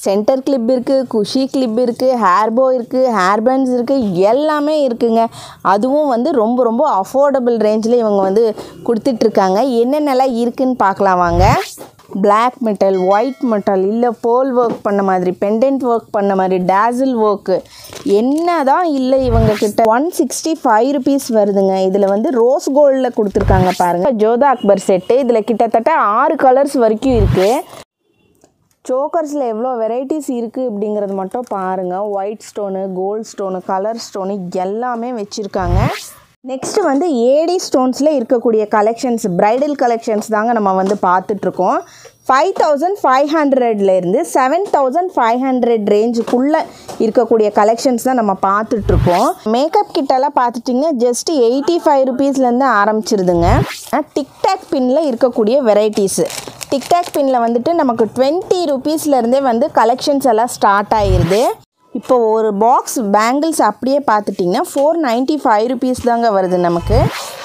Centre clip இருக்குது குஷி clip இருக்குது ஹேர்போ இருக்குது ஹேர் பேண்ட்ஸ் இருக்குது எல்லாமே இருக்குங்க அதுவும் வந்து ரொம்ப ரொம்ப அஃபோர்டபுள் ரேஞ்சில் இவங்க வந்து கொடுத்துட்ருக்காங்க என்னென்னலாம் இருக்குன்னு பார்க்கலாம் வாங்க பிளாக் மெட்டல் ஒயிட் மெட்டல் இல்லை போல் ஒர்க் பண்ண மாதிரி பெண்டன்ட் ஒர்க் பண்ண மாதிரி டேசில் ஒர்க்கு என்ன தான் இல்லை இவங்க கிட்ட ஒன் சிக்ஸ்டி ஃபைவ் ருபீஸ் வருதுங்க இதில் வந்து ரோஸ் கோல்டில் கொடுத்துருக்காங்க பாருங்கள் ஜோதா அக்பர் செட்டு இதில் கிட்டத்தட்ட ஆறு கலர்ஸ் வரைக்கும் இருக்குது சோக்கர்ஸில் எவ்வளோ வெரைட்டிஸ் இருக்குது அப்படிங்கிறது மட்டும் பாருங்கள் white stone gold stone colour stone எல்லாமே வச்சுருக்காங்க நெக்ஸ்ட்டு வந்து ஏடி ஸ்டோன்ஸில் இருக்கக்கூடிய கலெக்ஷன்ஸ் ப்ரைடல் கலெக்ஷன்ஸ் தாங்க நம்ம வந்து பார்த்துட்ருக்கோம் ஃபைவ் தௌசண்ட் ஃபைவ் ஹண்ட்ரட்லேருந்து செவன் தௌசண்ட் ஃபைவ் ஹண்ட்ரட் ரேஞ்சுக்குள்ளே இருக்கக்கூடிய கலெக்ஷன்ஸ் தான் நம்ம பார்த்துட்ருக்கோம் மேக்கப் கிட்டெல்லாம் பார்த்துட்டிங்கன்னா ஜஸ்ட் எயிட்டி ஃபைவ் ருபீஸ்லேருந்து ஆரம்பிச்சிருதுங்க டிக்டாக் பின்னில் இருக்கக்கூடிய வெரைட்டிஸு டிக்டாக் பின்னில் வந்துட்டு நமக்கு டுவெண்ட்டி ருபீஸ்லேருந்தே வந்து கலெக்ஷன்ஸ் எல்லாம் ஸ்டார்ட் ஆகிருது இப்போ ஒரு பாக்ஸ் பேங்கிள்ஸ் அப்படியே பார்த்துட்டிங்கன்னா ஃபோர் நைன்ட்டி ஃபைவ் ருபீஸ் தாங்க வருது நமக்கு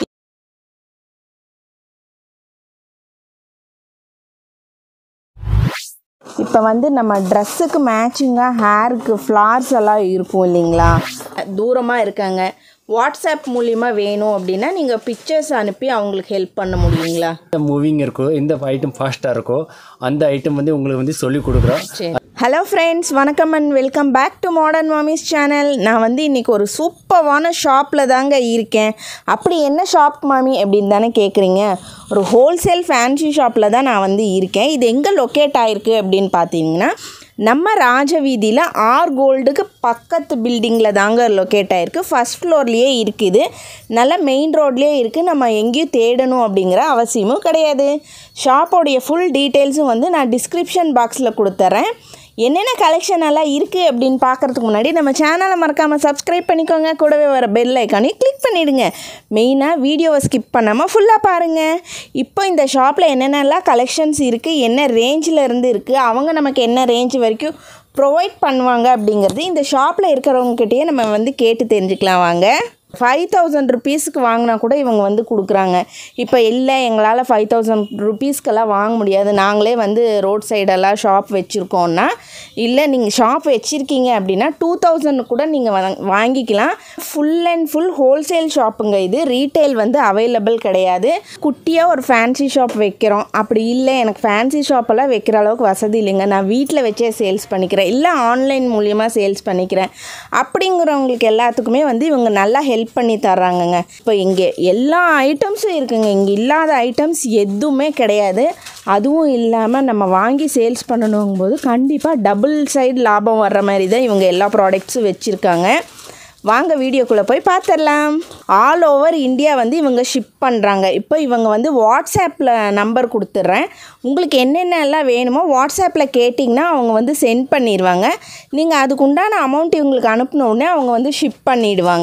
இப்போ வந்து நம்ம ட்ரெஸ்ஸுக்கு மேட்சிங்காக ஹேருக்கு ஃப்ளார்ஸ் எல்லாம் இருக்கும் இல்லைங்களா தூரமாக இருக்காங்க வாட்ஸ்அப் மூலிமா வேணும் அப்படின்னா நீங்கள் பிக்சர்ஸ் அனுப்பி அவங்களுக்கு ஹெல்ப் பண்ண முடியுங்களா எந்த மூவிங் இருக்கோ எந்த ஐட்டம் ஃபாஸ்ட்டாக இருக்கோ அந்த ஐட்டம் வந்து உங்களுக்கு வந்து சொல்லி கொடுக்குறோம் ஹலோ ஃப்ரெண்ட்ஸ் வணக்கம் and welcome back to modern mummies channel நான் வந்து இன்றைக்கி ஒரு சூப்பரான ஷாப்பில் தாங்க இருக்கேன் அப்படி என்ன ஷாப் மாமி அப்படின்னு தானே கேட்குறீங்க ஒரு ஹோல்சேல் ஃபேன்சி ஷாப்பில் தான் நான் வந்து இருக்கேன் இது எங்கே லொக்கேட் ஆகிருக்கு அப்படின்னு பார்த்தீங்கன்னா நம்ம ராஜவீதியில் ஆர் கோல்டுக்கு பக்கத்து பில்டிங்கில் தாங்க லொக்கேட் ஆகிருக்கு ஃபஸ்ட் ஃப்ளோர்லேயே இருக்குது நல்ல மெயின் ரோட்லேயே இருக்குது நம்ம எங்கேயும் தேடணும் அப்படிங்கிற அவசியமும் கிடையாது ஷாப்போடைய ஃபுல் டீட்டெயில்ஸும் வந்து நான் டிஸ்கிரிப்ஷன் பாக்ஸில் கொடுத்துட்றேன் என்னென்ன கலெக்ஷன் எல்லாம் இருக்குது அப்படின்னு பார்க்குறதுக்கு முன்னாடி நம்ம சேனலை மறக்காமல் சப்ஸ்கிரைப் பண்ணிக்கோங்க கூடவே வர பெல் ஐக்கானையும் கிளிக் பண்ணிவிடுங்க மெயினாக வீடியோவை ஸ்கிப் பண்ணாமல் ஃபுல்லாக பாருங்கள் இப்போ இந்த ஷாப்பில் என்னென்னலாம் கலெக்ஷன்ஸ் இருக்குது என்ன ரேஞ்சில் இருந்து இருக்குது அவங்க நமக்கு என்ன ரேஞ்ச் வரைக்கும் ப்ரொவைட் பண்ணுவாங்க அப்படிங்கிறது இந்த ஷாப்பில் இருக்கிறவங்ககிட்டயே நம்ம வந்து கேட்டு தெரிஞ்சுக்கலாம் வாங்க ஃபைவ் தௌசண்ட் ருபீஸ்க்கு வாங்கினா கூட இவங்க வந்து கொடுக்குறாங்க இப்போ இல்லை எங்களால் ஃபைவ் தௌசண்ட் ருபீஸ்க்கெல்லாம் வாங்க முடியாது நாங்களே வந்து ரோட் சைடெல்லாம் ஷாப் வச்சுருக்கோன்னா இல்லை நீங்கள் ஷாப் வச்சுருக்கீங்க அப்படின்னா டூ தௌசண்ட் கூட நீங்கள் வாங்கிக்கலாம் ஃபுல் அண்ட் ஃபுல் ஹோல்சேல் ஷாப்புங்க இது ரீட்டைல் வந்து அவைலபிள் கிடையாது குட்டியாக ஒரு ஃபேன்சி ஷாப் வைக்கிறோம் அப்படி இல்லை எனக்கு ஃபேன்சி ஷாப்பெல்லாம் வைக்கிற அளவுக்கு வசதி இல்லைங்க நான் வீட்டில் வச்சே சேல்ஸ் பண்ணிக்கிறேன் இல்லை ஆன்லைன் மூலியமாக சேல்ஸ் பண்ணிக்கிறேன் அப்படிங்கிறவங்களுக்கு எல்லாத்துக்குமே வந்து இவங்க நல்லா ஹெல்ப் பண்ணி தர்றாங்கங்க இப்போ இங்கே எல்லா ஐட்டம்ஸும் இருக்குங்க இங்கே இல்லாத ஐட்டம்ஸ் எதுவுமே கிடையாது அதுவும் இல்லாமல் நம்ம வாங்கி சேல்ஸ் பண்ணணுங்கும்போது கண்டிப்பாக டபுள் சைடு லாபம் வர்ற மாதிரி தான் இவங்க எல்லா ப்ராடக்ட்ஸும் வச்சுருக்காங்க வாங்க வீடியோக்குள்ளே போய் பார்த்துடலாம் ஆல் ஓவர் இந்தியா வந்து இவங்க ஷிப் பண்ணுறாங்க இப்போ இவங்க வந்து வாட்ஸ்அப்பில் நம்பர் கொடுத்துட்றேன் உங்களுக்கு என்னென்னலாம் வேணுமோ வாட்ஸ்அப்பில் கேட்டிங்கன்னா அவங்க வந்து சென்ட் பண்ணிடுவாங்க நீங்கள் அதுக்கு உண்டான அமௌண்ட் இவங்களுக்கு அனுப்பின உடனே அவங்க வந்து ஷிப் பண்ணிடுவாங்க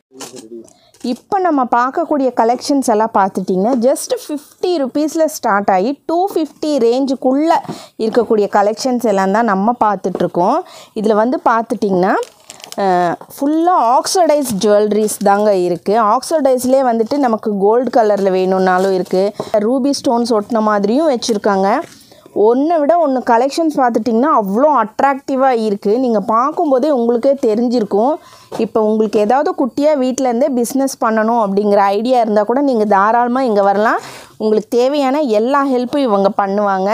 இப்போ நம்ம பார்க்கக்கூடிய கலெக்ஷன்ஸ் எல்லாம் பார்த்துட்டிங்கன்னா ஜஸ்ட் ஃபிஃப்டி ருபீஸில் ஸ்டார்ட் ஆகி டூ ஃபிஃப்டி ரேஞ்சுக்குள்ளே இருக்கக்கூடிய கலெக்ஷன்ஸ் எல்லாம் தான் நம்ம பார்த்துட்ருக்கோம் இதில் வந்து பார்த்துட்டிங்கன்னா ஃபுல்லாக ஆக்சடைஸ் ஜுவல்லரிஸ் தாங்க இருக்குது ஆக்சடைஸ்லேயே வந்துட்டு நமக்கு கோல்டு கலரில் வேணும்னாலும் இருக்குது ரூபி ஸ்டோன்ஸ் ஒட்டின மாதிரியும் வச்சுருக்காங்க ஒன்றை விட ஒன்று கலெக்ஷன்ஸ் பார்த்துட்டிங்கன்னா அவ்வளோ அட்ராக்டிவாக இருக்குது நீங்கள் பார்க்கும்போதே உங்களுக்கே தெரிஞ்சிருக்கும் இப்போ உங்களுக்கு ஏதாவது குட்டியாக வீட்டிலேருந்தே பிஸ்னஸ் பண்ணணும் அப்படிங்கிற ஐடியா இருந்தால் கூட நீங்கள் தாராளமாக இங்கே வரலாம் உங்களுக்கு தேவையான எல்லா ஹெல்ப்பும் இவங்க பண்ணுவாங்க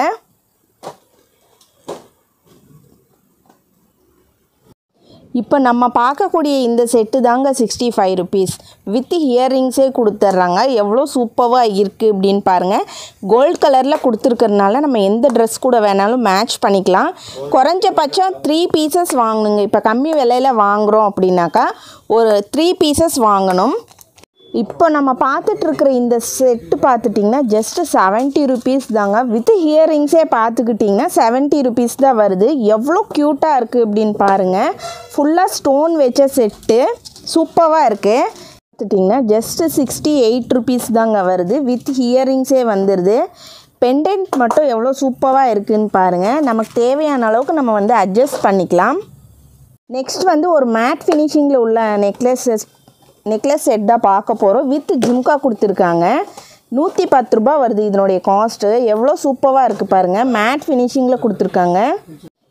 இப்போ நம்ம பார்க்கக்கூடிய இந்த செட்டு தாங்க சிக்ஸ்டி ஃபைவ் ருபீஸ் வித் இயர்ரிங்ஸே கொடுத்துட்றாங்க எவ்வளோ சூப்பராக இருக்குது அப்படின்னு பாருங்கள் கோல்ட் கலரில் கொடுத்துருக்கறனால நம்ம எந்த ட்ரெஸ் கூட வேணாலும் மேட்ச் பண்ணிக்கலாம் குறைஞ்சபட்சம் த்ரீ பீசஸ் வாங்கணுங்க இப்போ கம்மி விலையில் வாங்குகிறோம் அப்படின்னாக்கா ஒரு த்ரீ பீசஸ் வாங்கணும் இப்போ நம்ம பார்த்துட்ருக்குற இந்த செட்டு பார்த்துட்டிங்கன்னா ஜஸ்ட்டு செவன்ட்டி ருபீஸ் தாங்க வித் ஹியரிங்ஸே பார்த்துக்கிட்டிங்கன்னா செவன்ட்டி ருபீஸ் தான் வருது எவ்வளோ க்யூட்டாக இருக்குது அப்படின்னு பாருங்கள் ஃபுல்லாக ஸ்டோன் வச்ச செட்டு சூப்பராக இருக்குது பார்த்துட்டிங்கன்னா ஜஸ்ட்டு சிக்ஸ்டி எயிட் ருபீஸ் தாங்க வருது வித் ஹியரிங்ஸே வந்துடுது பெண்டன்ட் மட்டும் எவ்வளோ சூப்பராக இருக்குதுன்னு பாருங்கள் நமக்கு தேவையான அளவுக்கு நம்ம வந்து அட்ஜஸ்ட் பண்ணிக்கலாம் நெக்ஸ்ட் வந்து ஒரு மேட் ஃபினிஷிங்கில் உள்ள நெக்லஸஸ் நெக்லஸ் செட் தான் பார்க்க போகிறோம் வித் ஜும்கா கொடுத்துருக்காங்க நூற்றி பத்து ரூபா வருது இதனுடைய காஸ்ட்டு எவ்வளோ சூப்பராக இருக்குது பாருங்கள் மேட் ஃபினிஷிங்கில் கொடுத்துருக்காங்க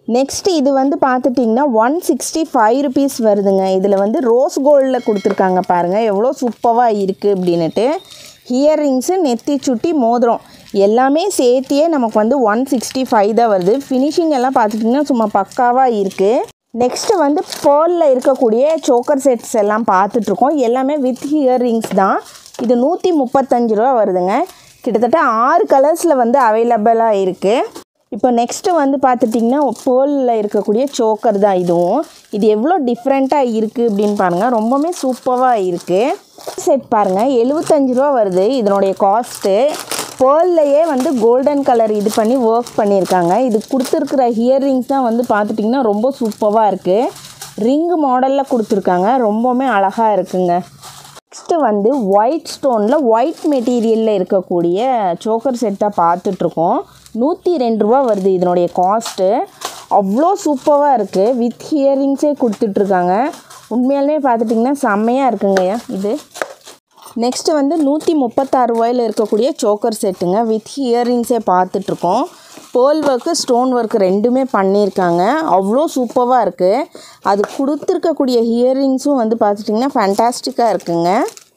நெக்ஸ்ட் இது வந்து பார்த்துட்டிங்கன்னா ஒன் சிக்ஸ்டி ஃபைவ் ருபீஸ் வருதுங்க இதில் வந்து ரோஸ் கோல்டில் கொடுத்துருக்காங்க பாருங்கள் எவ்வளோ சூப்பராக இருக்குது அப்படின்னுட்டு ஹியரிங்ஸு நெத்தி சுட்டி மோதிரம் எல்லாமே சேர்த்தியே நமக்கு வந்து ஒன் சிக்ஸ்டி ஃபைவ் தான் வருது ஃபினிஷிங் எல்லாம் பார்த்துட்டிங்கன்னா சும்மா பக்காவாக இருக்குது நெக்ஸ்ட்டு வந்து பேர்லில் இருக்கக்கூடிய சோக்கர் செட்ஸ் எல்லாம் பார்த்துட்ருக்கோம் எல்லாமே வித் ஹியரிங்ஸ் தான் இது நூற்றி முப்பத்தஞ்சு ரூபா வருதுங்க கிட்டத்தட்ட ஆறு கலர்ஸில் வந்து அவைலபிளாக இருக்குது இப்போ நெக்ஸ்ட்டு வந்து பார்த்துட்டிங்கன்னா பேர்லில் இருக்கக்கூடிய சோக்கர் தான் இதுவும் இது எவ்வளோ டிஃப்ரெண்ட்டாக இருக்குது அப்படின்னு பாருங்கள் ரொம்பவுமே சூப்பராக இருக்குது செட் பாருங்கள் எழுபத்தஞ்சு ரூபா வருது இதனுடைய காஸ்ட்டு பேர்ல்லையே வந்து கோல்டன் கலர் இது பண்ணி ஒர்க் பண்ணியிருக்காங்க இது கொடுத்துருக்குற ஹியரிங்ஸ் தான் வந்து பார்த்துட்டிங்கன்னா ரொம்ப சூப்பராக இருக்குது ரிங்கு மாடலில் கொடுத்துருக்காங்க ரொம்பவுமே அழகாக இருக்குங்க நெக்ஸ்ட்டு வந்து ஒயிட் ஸ்டோனில் ஒயிட் மெட்டீரியலில் இருக்கக்கூடிய சோக்கர் செட் தான் பார்த்துட்ருக்கோம் நூற்றி ரெண்டு ரூபா வருது இதனுடைய காஸ்ட்டு அவ்வளோ சூப்பராக இருக்குது வித் ஹியரிங்ஸே கொடுத்துட்ருக்காங்க உண்மையாலுமே பார்த்துட்டிங்கன்னா செம்மையாக இருக்குங்கய்யா இது நெக்ஸ்ட்டு வந்து நூற்றி முப்பத்தாறு ரூபாயில் இருக்கக்கூடிய சோக்கர் செட்டுங்க வித் ஹியரிங்ஸே பார்த்துட்ருக்கோம் பேர்ல் ஒர்க்கு ஸ்டோன் ஒர்க் ரெண்டுமே பண்ணியிருக்காங்க அவ்வளோ சூப்பராக இருக்குது அது கொடுத்துருக்கக்கூடிய ஹியரிங்ஸும் வந்து பார்த்துட்டிங்கன்னா ஃபேண்டாஸ்டிக்காக இருக்குங்க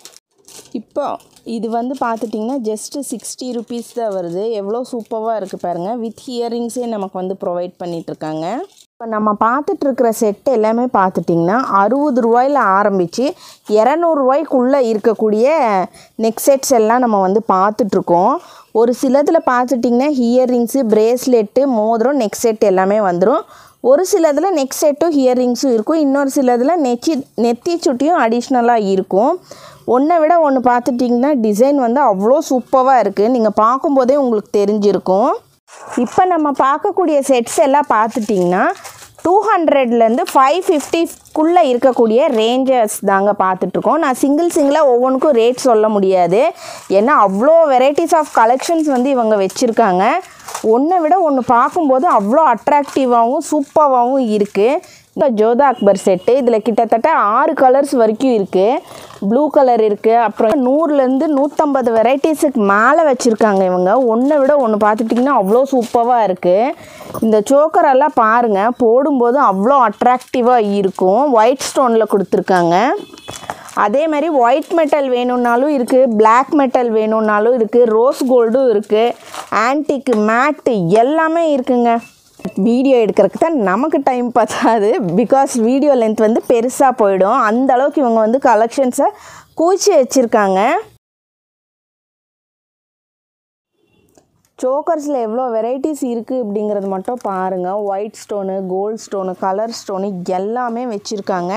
இப்போ இது வந்து பார்த்துட்டிங்கன்னா ஜஸ்ட்டு சிக்ஸ்டி ருபீஸ் தான் வருது எவ்வளோ சூப்பராக இருக்குது பாருங்கள் வித் ஹியரிங்ஸே நமக்கு வந்து ப்ரொவைட் பண்ணிகிட்ருக்காங்க இப்போ நம்ம பார்த்துட்ருக்கிற செட்டு எல்லாமே பார்த்துட்டிங்கன்னா அறுபது ரூபாயில் ஆரம்பித்து இரநூறுவாய்க்குள்ளே இருக்கக்கூடிய நெக் செட்ஸ் எல்லாம் நம்ம வந்து பார்த்துட்ருக்கோம் ஒரு சிலதில் பார்த்துட்டிங்கன்னா ஹியரிங்ஸு பிரேஸ்லெட்டு மோதிரம் நெக் செட் எல்லாமே வந்துடும் ஒரு சிலதில் நெக் செட்டும் ஹியரிங்ஸும் இருக்கும் இன்னொரு சிலதில் நெச்சி நெத்தி சுட்டியும் அடிஷ்னலாக இருக்கும் ஒன்றை விட ஒன்று பார்த்துட்டிங்கன்னா டிசைன் வந்து அவ்வளோ சூப்பராக இருக்குது நீங்கள் பார்க்கும்போதே உங்களுக்கு தெரிஞ்சிருக்கும் இப்போ நம்ம பார்க்கக்கூடிய செட்ஸ் எல்லாம் பார்த்துட்டிங்கன்னா டூ ஹண்ட்ரட்லேருந்து ஃபைவ் ஃபிஃப்டிக்குள்ளே இருக்கக்கூடிய ரேஞ்சஸ் தாங்க பார்த்துட்ருக்கோம் நான் சிங்கிள் சிங்கிளாக ஒவ்வொன்றுக்கும் ரேட் சொல்ல முடியாது ஏன்னா அவ்வளோ வெரைட்டிஸ் ஆஃப் கலெக்ஷன்ஸ் வந்து இவங்க வச்சுருக்காங்க ஒன்றை விட ஒன்று பார்க்கும்போது அவ்வளோ அட்ராக்டிவாகவும் சூப்பராகவும் இருக்குது இப்போ ஜோதா அக்பர் செட்டு இதில் கிட்டத்தட்ட ஆறு கலர்ஸ் வரைக்கும் இருக்குது ப்ளூ கலர் இருக்குது அப்புறம் நூறுலேருந்து நூற்றம்பது வெரைட்டிஸுக்கு மேலே வச்சுருக்காங்க இவங்க ஒன்றை விட ஒன்று பார்த்துட்டிங்கன்னா அவ்வளோ சூப்பராக இருக்குது இந்த சோக்கரெல்லாம் பாருங்கள் போடும்போது அவ்வளோ அட்ராக்டிவாக இருக்கும் ஒயிட் ஸ்டோனில் கொடுத்துருக்காங்க அதே மாதிரி ஒயிட் மெட்டல் வேணும்னாலும் இருக்குது பிளாக் மெட்டல் வேணும்னாலும் இருக்குது ரோஸ் கோல்டும் இருக்குது ஆன்டிக்கு மேட்டு எல்லாமே இருக்குங்க வீடியோ எடுக்கிறதுக்கு தான் நமக்கு டைம் பத்தாது பிகாஸ் வீடியோ லென்த் வந்து பெருசாக போயிடும் அந்த அளவுக்கு இவங்க வந்து கலெக்ஷன்ஸை கூச்சி வச்சுருக்காங்க சோக்கர்ஸில் எவ்வளோ வெரைட்டிஸ் இருக்குது அப்படிங்கிறது மட்டும் பாருங்கள் white stone gold stone colour stone எல்லாமே வச்சுருக்காங்க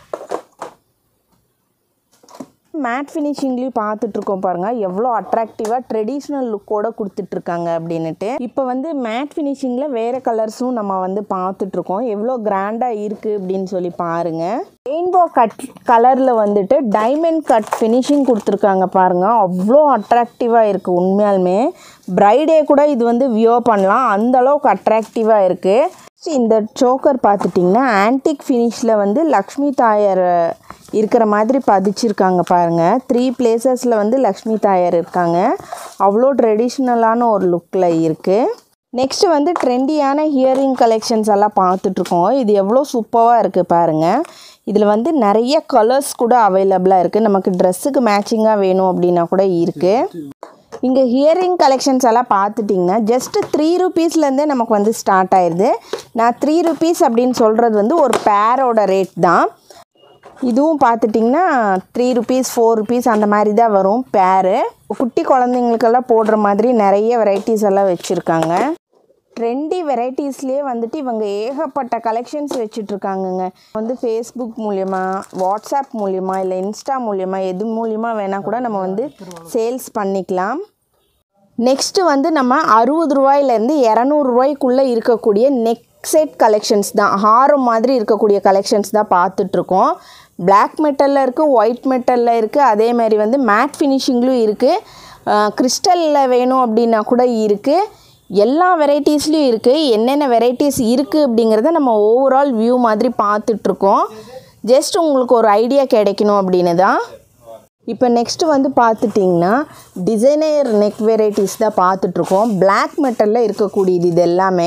மேட் ஃபினிஷிங்லேயும் பார்த்துட்ருக்கோம் பாருங்கள் எவ்வளோ அட்ராக்டிவாக ட்ரெடிஷ்னல் லுக்கோட கொடுத்துட்ருக்காங்க அப்படின்னுட்டு இப்போ வந்து மேட் ஃபினிஷிங்கில் வேறு கலர்ஸும் நம்ம வந்து பார்த்துட்ருக்கோம் எவ்வளோ கிராண்டாக இருக்குது அப்படின்னு சொல்லி பாருங்கள் ரெயின்போ கட் கலரில் வந்துட்டு டைமண்ட் கட் ஃபினிஷிங் கொடுத்துருக்காங்க பாருங்கள் அவ்வளோ அட்ராக்டிவாக இருக்குது உண்மையாலுமே ப்ரைடே கூட இது வந்து வியோ பண்ணலாம் அந்த அளவுக்கு அட்ராக்டிவாக இருக்குது இந்த சோக்கர் பார்த்துட்டிங்கன்னா ஆன்டிக் ஃபினிஷில் வந்து லக்ஷ்மி தாயார் இருக்கிற மாதிரி பதிச்சிருக்காங்க பாருங்கள் த்ரீ பிளேசஸில் வந்து லக்ஷ்மி தாயார் இருக்காங்க அவ்வளோ ட்ரெடிஷ்னலான ஒரு லுக்கில் இருக்குது நெக்ஸ்ட்டு வந்து ட்ரெண்டியான ஹியரிங் கலெக்ஷன்ஸ் எல்லாம் பார்த்துட்ருக்கோம் இது எவ்வளோ சூப்பராக இருக்குது பாருங்கள் இதில் வந்து நிறைய கலர்ஸ் கூட அவைலபிளாக இருக்குது நமக்கு ட்ரெஸ்ஸுக்கு மேட்சிங்காக வேணும் அப்படின்னா கூட இருக்குது இங்கே ஹியரிங் கலெக்ஷன்ஸ் எல்லாம் பார்த்துட்டிங்கன்னா ஜஸ்ட்டு த்ரீ ருபீஸ்லேருந்தே நமக்கு வந்து ஸ்டார்ட் ஆயிடுது நான் த்ரீ ருபீஸ் அப்படின்னு சொல்கிறது வந்து ஒரு பேரோட ரேட் தான் இதுவும் பார்த்துட்டிங்கன்னா த்ரீ ருபீஸ் ஃபோர் ருபீஸ் அந்த மாதிரி தான் வரும் பேரு குட்டி குழந்தைங்களுக்கெல்லாம் போடுற மாதிரி நிறைய வெரைட்டிஸ் எல்லாம் வச்சுருக்காங்க ட்ரெண்டி வெரைட்டிஸ்லேயே வந்துட்டு இவங்க ஏகப்பட்ட கலெக்ஷன்ஸ் வச்சுட்ருக்காங்கங்க வந்து ஃபேஸ்புக் மூலியமா வாட்ஸ்அப் மூலியமா இல்லை இன்ஸ்டா மூலியமா எது மூலியமா வேணால் கூட நம்ம வந்து சேல்ஸ் பண்ணிக்கலாம் நெக்ஸ்ட்டு வந்து நம்ம அறுபது ரூபாயிலேருந்து இரநூறுவாய்க்குள்ளே இருக்கக்கூடிய நெக் செட் கலெக்ஷன்ஸ் தான் ஹாரம் மாதிரி இருக்கக்கூடிய கலெக்ஷன்ஸ் தான் பார்த்துட்ருக்கோம் பிளாக் மெட்டலில் இருக்குது ஒயிட் மெட்டலில் இருக்குது அதே மாதிரி வந்து மேட் ஃபினிஷிங்லையும் இருக்குது கிறிஸ்டலில் வேணும் அப்படின்னா கூட இருக்குது எல்லா வெரைட்டிஸ்லேயும் இருக்குது என்னென்ன வெரைட்டிஸ் இருக்குது அப்படிங்கிறத நம்ம ஓவரால் வியூ மாதிரி பார்த்துட்ருக்கோம் ஜஸ்ட் உங்களுக்கு ஒரு ஐடியா கிடைக்கணும் அப்படின்னு தான் இப்போ நெக்ஸ்ட்டு வந்து பார்த்துட்டிங்கன்னா டிசைனர் நெக் வெரைட்டிஸ் தான் பார்த்துட்ருக்கோம் பிளாக் மெட்டலில் இருக்கக்கூடியது இது எல்லாமே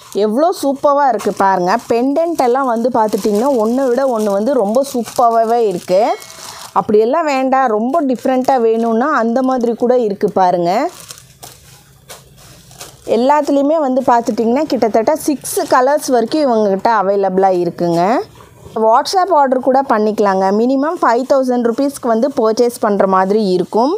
எவ்வளோ சூப்பராக இருக்குது பாருங்கள் பெண்டன்ட் எல்லாம் வந்து பார்த்துட்டிங்கன்னா ஒன்றை விட ஒன்று வந்து ரொம்ப சூப்பராகவே இருக்குது அப்படியெல்லாம் வேண்டாம் ரொம்ப டிஃப்ரெண்ட்டாக வேணும்னா அந்த மாதிரி கூட இருக்குது பாருங்கள் எல்லாத்துலேயுமே வந்து பார்த்துட்டிங்கன்னா கிட்டத்தட்ட சிக்ஸ் கலர்ஸ் வரைக்கும் இவங்ககிட்ட அவைலபிளாக இருக்குங்க வாட்ஸ்அப் ஆர்டர் கூட பண்ணிக்கலாங்க மினிமம் ஃபைவ் தௌசண்ட் ருபீஸ்க்கு வந்து பர்ச்சேஸ் பண்ணுற மாதிரி இருக்கும்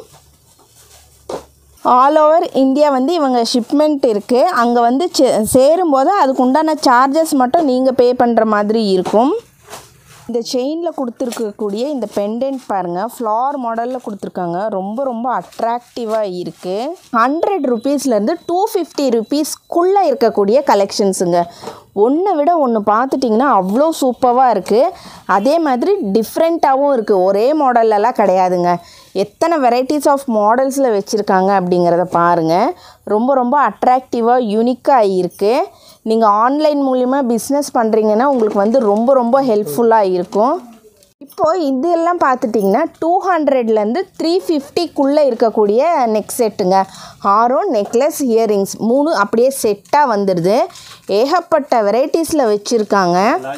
ஆல் ஓவர் இந்தியா வந்து இவங்க ஷிப்மெண்ட் இருக்குது அங்கே வந்து சே- சேரும்போது அதுக்கு உண்டான சார்ஜஸ் மட்டும் நீங்கள் பே பண்ணுற மாதிரி இருக்கும் இந்த செயினில் கொடுத்துருக்கக்கூடிய இந்த பெண்டன்ட் பாருங்கள் ஃப்ளார் மாடலில் கொடுத்துருக்காங்க ரொம்ப ரொம்ப அட்ராக்டிவாக இருக்குது ஹண்ட்ரட் ருபீஸ்லேருந்து டூ ஃபிஃப்டி ருபீஸ்க்குள்ளே இருக்கக்கூடிய கலெக்ஷன்ஸுங்க ஒன்றை விட ஒன்று பார்த்துட்டிங்கன்னா அவ்வளோ சூப்பராக இருக்குது அதே மாதிரி டிஃப்ரெண்ட்டாகவும் இருக்குது ஒரே மாடல்லலாம் கிடையாதுங்க எத்தனை வெரைட்டிஸ் ஆஃப் மாடல்ஸில் வச்சுருக்காங்க அப்படிங்கிறத பாருங்கள் ரொம்ப ரொம்ப அட்ராக்டிவாக யூனிக்காக இருக்குது நீங்கள் ஆன்லைன் மூலிமா பிஸ்னஸ் பண்ணுறீங்கன்னா உங்களுக்கு வந்து ரொம்ப ரொம்ப ஹெல்ப்ஃபுல்லாக இருக்கும் இப்போது இதெல்லாம் பார்த்துட்டிங்கன்னா டூ ஹண்ட்ரட்லேருந்து த்ரீ ஃபிஃப்டிக்குள்ளே இருக்கக்கூடிய நெக் செட்டுங்க ஹாரம் நெக்லஸ் இயரிங்ஸ் மூணு அப்படியே செட்டாக வந்துடுது ஏகப்பட்ட வெரைட்டிஸில் வச்சுருக்காங்க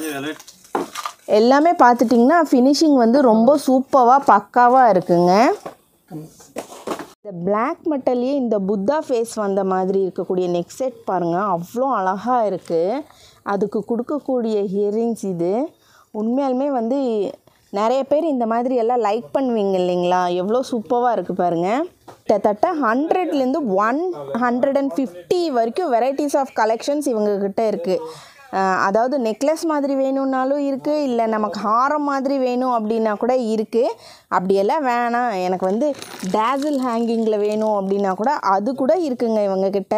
எல்லாமே பார்த்துட்டிங்கன்னா ஃபினிஷிங் வந்து ரொம்ப சூப்பராக பக்காவாக இருக்குங்க இந்த Black மெட்டல்லையே இந்த புத்தா ஃபேஸ் வந்த மாதிரி இருக்கக்கூடிய நெக் செட் பாருங்கள் அவ்வளோ அழகாக இருக்குது அதுக்கு கொடுக்கக்கூடிய ஹியரிங்ஸ் இது உண்மையாலுமே வந்து நிறைய பேர் இந்த மாதிரி எல்லாம் லைக் பண்ணுவீங்க இல்லைங்களா எவ்வளோ சூப்பராக இருக்குது பாருங்கள் கிட்டத்தட்ட ஹண்ட்ரட்லேருந்து ஒன் ஹண்ட்ரட் அண்ட் ஃபிஃப்டி வரைக்கும் வெரைட்டிஸ் ஆஃப் கலெக்ஷன்ஸ் இவங்கக்கிட்ட இருக்குது அஹ் அதாவது நெக்லஸ் மாதிரி வேணும்னாலும் இருக்குது இல்லை நமக்கு ஹாரம் மாதிரி வேணும் அப்படின்னா கூட இருக்குது அப்படியெல்லாம் வேணாம் எனக்கு வந்து டேசில் ஹேங்கிங்கில் வேணும் அப்படின்னா கூட அது கூட இருக்குங்க இவங்கக்கிட்ட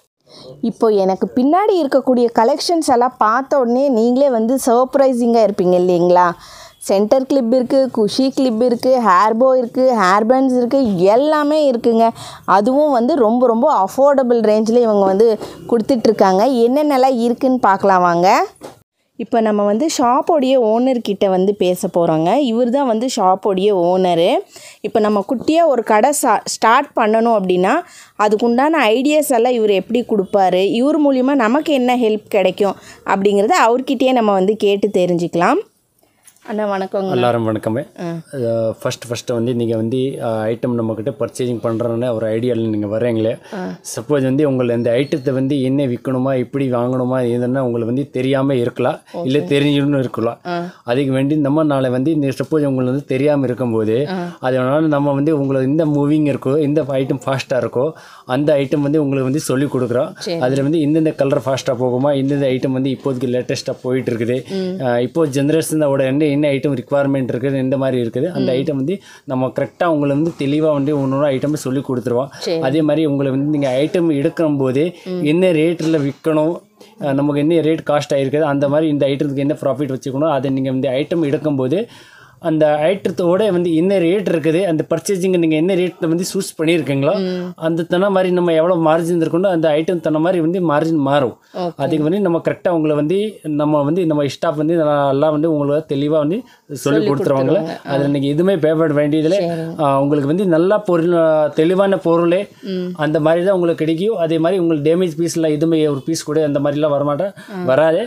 இப்போ எனக்கு பின்னாடி இருக்கக்கூடிய கலெக்ஷன்ஸ் எல்லாம் பார்த்த உடனே நீங்களே வந்து சர்ப்ரைசிங்காக இருப்பீங்க இல்லைங்களா சென்டர் கிளிப் இருக்குது குஷி கிளிப் இருக்குது ஹேர்போ இருக்குது ஹேர் பேண்ட்ஸ் இருக்குது எல்லாமே இருக்குங்க அதுவும் வந்து ரொம்ப ரொம்ப அஃபோர்டபுள் ரேஞ்சில் இவங்க வந்து கொடுத்துட்ருக்காங்க என்னென்னலாம் இருக்குன்னு பார்க்கலாம் வாங்க இப்போ நம்ம வந்து ஷாப்போடைய ஓனர்கிட்ட வந்து பேச போகிறோங்க இவர் தான் வந்து ஷாப்போடைய ஓனரு இப்போ நம்ம குட்டியாக ஒரு கடை ஸ்டா ஸ்டார்ட் பண்ணணும் அப்படின்னா அதுக்குண்டான ஐடியாஸ் எல்லாம் இவர் எப்படி கொடுப்பாரு இவர் மூலிமா நமக்கு என்ன ஹெல்ப் கிடைக்கும் அப்படிங்கிறத அவர்கிட்டயே நம்ம வந்து கேட்டு தெரிஞ்சுக்கலாம் அண்ணா வணக்கங்க எல்லாரும் வணக்கமே ஃபர்ஸ்ட் ஃபஸ்ட்டு வந்து நீங்கள் வந்து ஐட்டம் நம்மக்கிட்ட பர்ச்சேசிங் பண்ணுறோன்னு ஒரு ஐடியாவில் நீங்கள் வர்றீங்களே சப்போஸ் வந்து உங்களை இந்த ஐட்டத்தை வந்து என்ன விற்கணுமா எப்படி வாங்கணுமா இதுன்னா உங்களுக்கு வந்து தெரியாமல் இருக்கலாம் இல்லை தெரிஞ்சுன்னு இருக்கலாம் அதுக்கு வேண்டி நம்ம நாளை வந்து இந்த சப்போஸ் உங்களுக்கு வந்து தெரியாமல் இருக்கும்போது அதனால நம்ம வந்து உங்களை இந்த மூவிங் இருக்கோ இந்த ஐட்டம் ஃபாஸ்ட்டாக இருக்கோ அந்த ஐட்டம் வந்து உங்களுக்கு வந்து சொல்லி கொடுக்குறோம் அதில் வந்து இந்தந்த கலர் ஃபாஸ்ட்டாக போகுமா இந்தந்த ஐட்டம் வந்து இப்போதைக்கு லேட்டஸ்ட்டாக போயிட்டு இருக்குது அஹ் இப்போ ஜென்ரேஷனோட என்ன என்ன ஐட்டம் ரிக்குவயர்மெண்ட் இருக்குது இந்த மாதிரி இருக்குது அந்த ஐட்டம் வந்து நம்ம கரெக்டாக உங்களை வந்து தெளிவாக வந்து ஒன்று ஐட்டம் சொல்லி கொடுத்துருவோம் அதே மாதிரி உங்களை வந்து நீங்கள் ஐட்டம் எடுக்கும் போது என்ன ரேட்டில் விற்கணும் அஹ் நமக்கு என்ன ரேட் காஸ்ட் ஆகிருக்குது அந்த மாதிரி இந்த ஐட்டத்துக்கு என்ன ப்ராஃபிட் வச்சுக்கணும் அதை நீங்கள் இந்த ஐட்டம் எடுக்கும்போது அந்த ஐட்டத்தோட வந்து என்ன ரேட் இருக்குது அந்த பர்ச்சேசிங் நீங்கள் என்ன ரேட்டில் வந்து சூஸ் பண்ணியிருக்கீங்களோ அந்த தன மாதிரி நம்ம எவ்வளோ மார்ஜின் இருக்கணும் அந்த ஐட்டம் தன மாதிரி வந்து மார்ஜின் மாறும் அதுக்கு வந்து நம்ம கரெக்டாக உங்களை வந்து நம்ம வந்து நம்ம ஸ்டாஃப் வந்து எல்லாம் வந்து உங்களுக்கு தெளிவாக வந்து சொல்லி கொடுத்துருவாங்களே அதில் நீங்கள் எதுவுமே பேப்பர் வேண்டியதில் உங்களுக்கு வந்து நல்ல பொருள் தெளிவான பொருளே அந்த மாதிரி தான் உங்களுக்கு கிடைக்கும் அதே மாதிரி உங்களுக்கு டேமேஜ் பீஸில் எதுவுமே ஒரு பீஸ் கூட அந்த மாதிரிலாம் வரமாட்டேன் வராது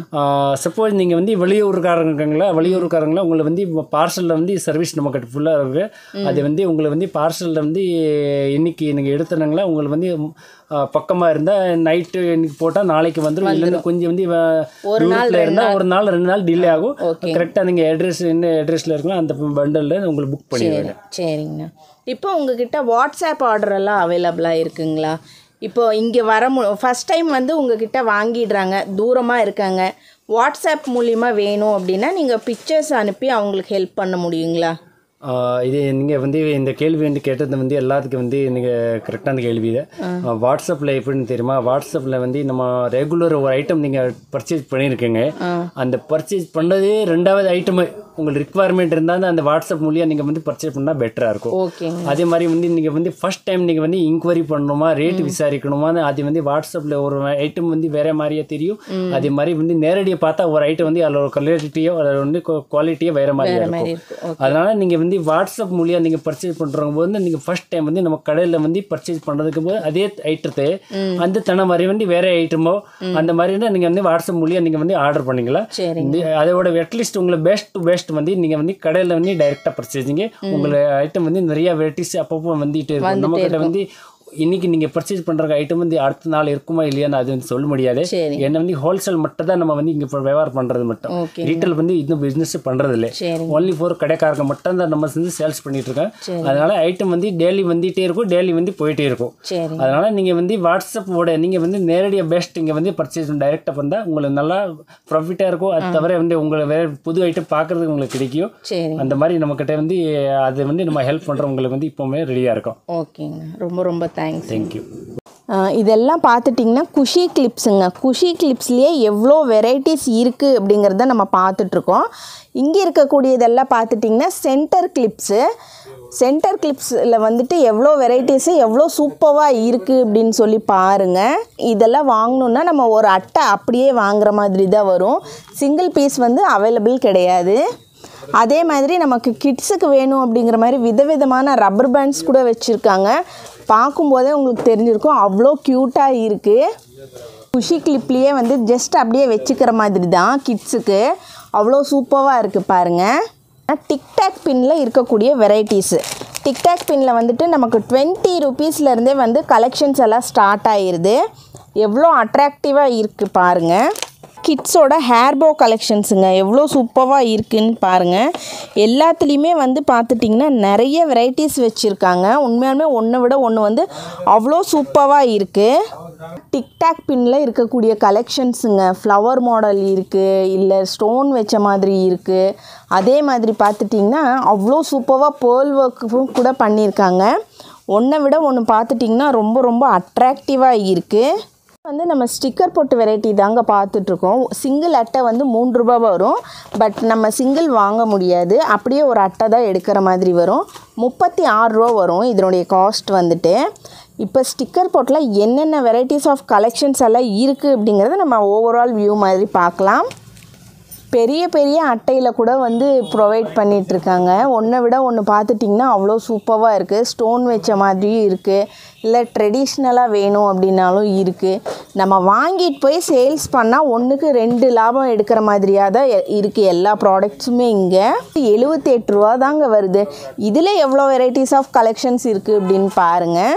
சப்போஸ் நீங்கள் வந்து வெளியூருக்காரங்க இருக்காங்களா வெளியூருக்காரங்களா உங்களை வந்து பார்சலில் வந்து சர்வீஸ் நம்மக்கிட்ட ஃபுல்லாக இருக்குது அது வந்து உங்களை வந்து பார்சலில் வந்து இன்னைக்கு நீங்கள் எடுத்துனாங்களா உங்களுக்கு வந்து பக்கமாக இருந்தால் நைட்டு இன்னைக்கு போட்டால் நாளைக்கு வந்துடும் இல்லைன்னா கொஞ்சம் வந்து தூரத்தில் இருந்தால் ஒரு நாள் ரெண்டு நாள் டிலே ஆகும் கரெக்டாக நீங்கள் அட்ரஸ் என்ன அட்ரஸில் இருக்கணும் அந்த பண்டலில் உங்களுக்கு புக் பண்ணிடுவேன் சரிங்கண்ணா இப்போ உங்ககிட்ட வாட்ஸ்அப் ஆர்டர் எல்லாம் அவைலபிளாக இருக்குங்களா இப்போ இங்கே வர மு ஃபஸ்ட் டைம் வந்து உங்ககிட்ட வாங்கிடுறாங்க தூரமாக இருக்காங்க வாட்ஸ்அப் மூலிமா வேணும் அப்படின்னா நீங்கள் பிக்சர்ஸ் அனுப்பி அவங்களுக்கு ஹெல்ப் பண்ண முடியுங்களா ஆஹ் இது நீங்கள் வந்து இந்த கேள்வி வந்து கேட்டது வந்து எல்லாத்துக்கும் வந்து நீங்கள் கரெக்டான கேள்வி இது வாட்ஸ்அப்பில் எப்படின்னு தெரியுமா வாட்ஸ்அப்பில் வந்து நம்ம ரெகுலர் ஒரு ஐட்டம் நீங்கள் பர்ச்சேஸ் பண்ணியிருக்கீங்க அந்த பர்ச்சேஸ் பண்ணதே ரெண்டாவது ஐட்டம் உங்களுக்கு ரிக்குவயர்மெண்ட் இருந்தால் அந்த வாட்ஸ்அப் மூலியம் நீங்கள் வந்து பர்ச்சேஸ் பண்ணால் பெட்டராக இருக்கும் ஓகேங்க அதே மாதிரி வந்து நீங்கள் வந்து ஃபர்ஸ்ட் டைம் நீங்கள் வந்து இன்கொயரி பண்ணணுமா ரேட் விசாரிக்கணுமான்னு அது வந்து வாட்ஸ்அப்பில் ஒரு ஐட்டம் வந்து வேற மாதிரியே தெரியும் அதே மாதிரி வந்து நேரடியாக பார்த்தா ஒரு ஐட்டம் வந்து அதில் ஒரு குவாலிட்டியோ அதில் வந்து குவாலிட்டியோ வேற மாதிரியா மாதிரி இருக்கும் இருக்கு ஓகே அதனால நீங்கள் வந்து வாட்ஸ்அப் மூலியம் நீங்கள் பர்ச்சேஸ் பண்ணுறவங்க போது நீங்கள் ஃபர்ஸ்ட் டைம் வந்து நம்ம கடையில் வந்து பர்ச்சேஸ் பண்ணுறதுக்கு போது அதே ஐட்டத்தை அந்த தன மாதிரி வந்து வேற ஐட்டமோ அந்த மாதிரி இருந்தால் நீங்கள் வந்து வாட்ஸ்அப் மூலியம் நீங்கள் வந்து ஆர்டர் பண்ணிக்கலாம் சரிங்க இந்த அதோட அட்லீஸ்ட் உங்களை பெஸ்ட் டு பெஸ்ட் வந்து நீங்கள் வந்து கடையில் வந்து டைரெக்டாக பர்ச்சேசிங்க உங்களை ஐட்டம் வந்து நிறைய வெரைட்டிஸ் அப்பப்போ வந்துட்டு இருக்கும் நம்ம கிட்ட வந்து இன்னைக்கு நீங்கள் பர்ச்சேஸ் பண்ணுற ஐட்டம் வந்து அடுத்த நாள் இருக்குமா இல்லையான்னு அது வந்து சொல்ல முடியாது சரி என்ன வந்து ஹோல்சேல் மட்டும் தான் நம்ம வந்து இங்கே இப்போ வியாபாரம் பண்ணுறது மட்டும் ஓகே ரீட்டைல் வந்து இன்னும் பிஸ்னஸ் பண்ணுறது இல்லை சரிங்க ஒன்லி ஃபோர் கடைக்காரங்க மட்டும் தான் நம்ம வந்து சேல்ஸ் பண்ணிட்டு இருக்கோம் சரி. அதனால ஐட்டம் வந்து டெய்லி வந்துட்டே இருக்கும் டெய்லி வந்து போயிட்டே இருக்கும் சரிங்க அதனால நீங்கள் வந்து வாட்ஸ்அப்போட நீங்கள் வந்து நேரடியாக பெஸ்ட் இங்கே வந்து பர்ச்சேஸ் டைரெக்டாக பண்ணால் உங்களுக்கு நல்லா ப்ராஃபிட்டாக இருக்கும் அது தவிர வந்து உங்களை வேறு புது ஐட்டம் பார்க்குறதுக்கு உங்களுக்கு கிடைக்கும் சரிங்க அந்த மாதிரி நம்மக்கிட்ட வந்து அது வந்து நம்ம ஹெல்ப் பண்ணுறவங்களுக்கு வந்து இப்போவுமே ரெடியாக இருக்கும் ஓகேங்க ரொம்ப ரொம்ப தேங்க்ஸ் தேங்க்யூ இதெல்லாம் பார்த்துட்டிங்கன்னா குஷி கிளிப்ஸுங்க குஷி கிளிப்ஸ்லேயே எவ்வளோ வெரைட்டிஸ் இருக்குது அப்படிங்கிறத நம்ம பார்த்துட்ருக்கோம் இங்கே இருக்கக்கூடியதெல்லாம் பார்த்துட்டிங்கன்னா சென்டர் கிளிப்ஸு சென்டர் கிளிப்ஸில் வந்துட்டு எவ்வளோ வெரைட்டிஸு எவ்வளோ சூப்பராக இருக்குது அப்படின்னு சொல்லி பாருங்கள் இதெல்லாம் வாங்கணுன்னா நம்ம ஒரு அட்டை அப்படியே வாங்குற மாதிரி தான் வரும் சிங்கிள் பீஸ் வந்து அவைலபிள் கிடையாது அதே மாதிரி நமக்கு கிட்ஸுக்கு வேணும் அப்படிங்கிற மாதிரி விதவிதமான ரப்பர் பேண்ட்ஸ் கூட வச்சுருக்காங்க பார்க்கும்போதே உங்களுக்கு தெரிஞ்சிருக்கும் அவ்வளோ க்யூட்டாக இருக்குது குஷி கிளிப்லேயே வந்து ஜஸ்ட் அப்படியே வச்சுக்கிற மாதிரி தான் கிட்ஸுக்கு அவ்வளோ சூப்பராக இருக்குது பாருங்கள் டிக்டாக் பின்னில் இருக்கக்கூடிய வெரைட்டிஸு டிக்டாக் பின்னில் வந்துட்டு நமக்கு டுவெண்ட்டி ருபீஸ்லேருந்தே வந்து கலெக்ஷன்ஸ் எல்லாம் ஸ்டார்ட் ஆகிருது எவ்வளோ அட்ராக்டிவாக இருக்குது பாருங்கள் கிட்ஸோட ஹேர்போ கலெக்ஷன்ஸுங்க எவ்வளோ சூப்பராக இருக்குன்னு பாருங்கள் எல்லாத்துலேயுமே வந்து பார்த்துட்டிங்கன்னா நிறைய வெரைட்டிஸ் வச்சுருக்காங்க உண்மையாலுமே ஒன்றை விட ஒன்று வந்து அவ்வளோ சூப்பராக இருக்குது டிக்டாக் பின்னில் இருக்கக்கூடிய கலெக்ஷன்ஸுங்க ஃப்ளவர் மாடல் இருக்குது இல்லை ஸ்டோன் வச்ச மாதிரி இருக்குது அதே மாதிரி பார்த்துட்டிங்கன்னா அவ்வளோ சூப்பராக பேர்ல் ஒர்க்கும் கூட பண்ணியிருக்காங்க ஒன்றை விட ஒன்று பார்த்துட்டிங்கன்னா ரொம்ப ரொம்ப அட்ராக்டிவாக இருக்குது வந்து நம்ம ஸ்டிக்கர் போட்டு வெரைட்டி தாங்க பார்த்துட்ருக்கோம் சிங்கிள் அட்டை வந்து மூன்று ரூபா வரும் பட் நம்ம சிங்கிள் வாங்க முடியாது அப்படியே ஒரு அட்டை தான் எடுக்கிற மாதிரி வரும் முப்பத்தி ஆறு ரூபா வரும் இதனுடைய காஸ்ட் வந்துட்டு இப்போ ஸ்டிக்கர் போட்டில் என்னென்ன வெரைட்டிஸ் ஆஃப் கலெக்ஷன்ஸ் எல்லாம் இருக்குது அப்படிங்கிறத நம்ம ஓவரால் வியூ மாதிரி பார்க்கலாம் பெரிய பெரிய அட்டையில் கூட வந்து ப்ரொவைட் பண்ணிகிட்ருக்காங்க ஒன்றை விட ஒன்று பார்த்துட்டிங்கன்னா அவ்வளோ சூப்பராக இருக்குது ஸ்டோன் வச்ச மாதிரியும் இருக்குது இல்லை ட்ரெடிஷ்னலாக வேணும் அப்படின்னாலும் இருக்குது நம்ம வாங்கிட்டு போய் சேல்ஸ் பண்ணால் ஒன்றுக்கு ரெண்டு லாபம் எடுக்கிற மாதிரியாக தான் எ- இருக்குது எல்லா ப்ராடக்ட்ஸுமே இங்கே எழுபத்தெட்டு ரூபா தாங்க வருது இதில் எவ்வளோ வெரைட்டிஸ் ஆஃப் கலெக்ஷன்ஸ் இருக்குது அப்படின்னு பாருங்கள்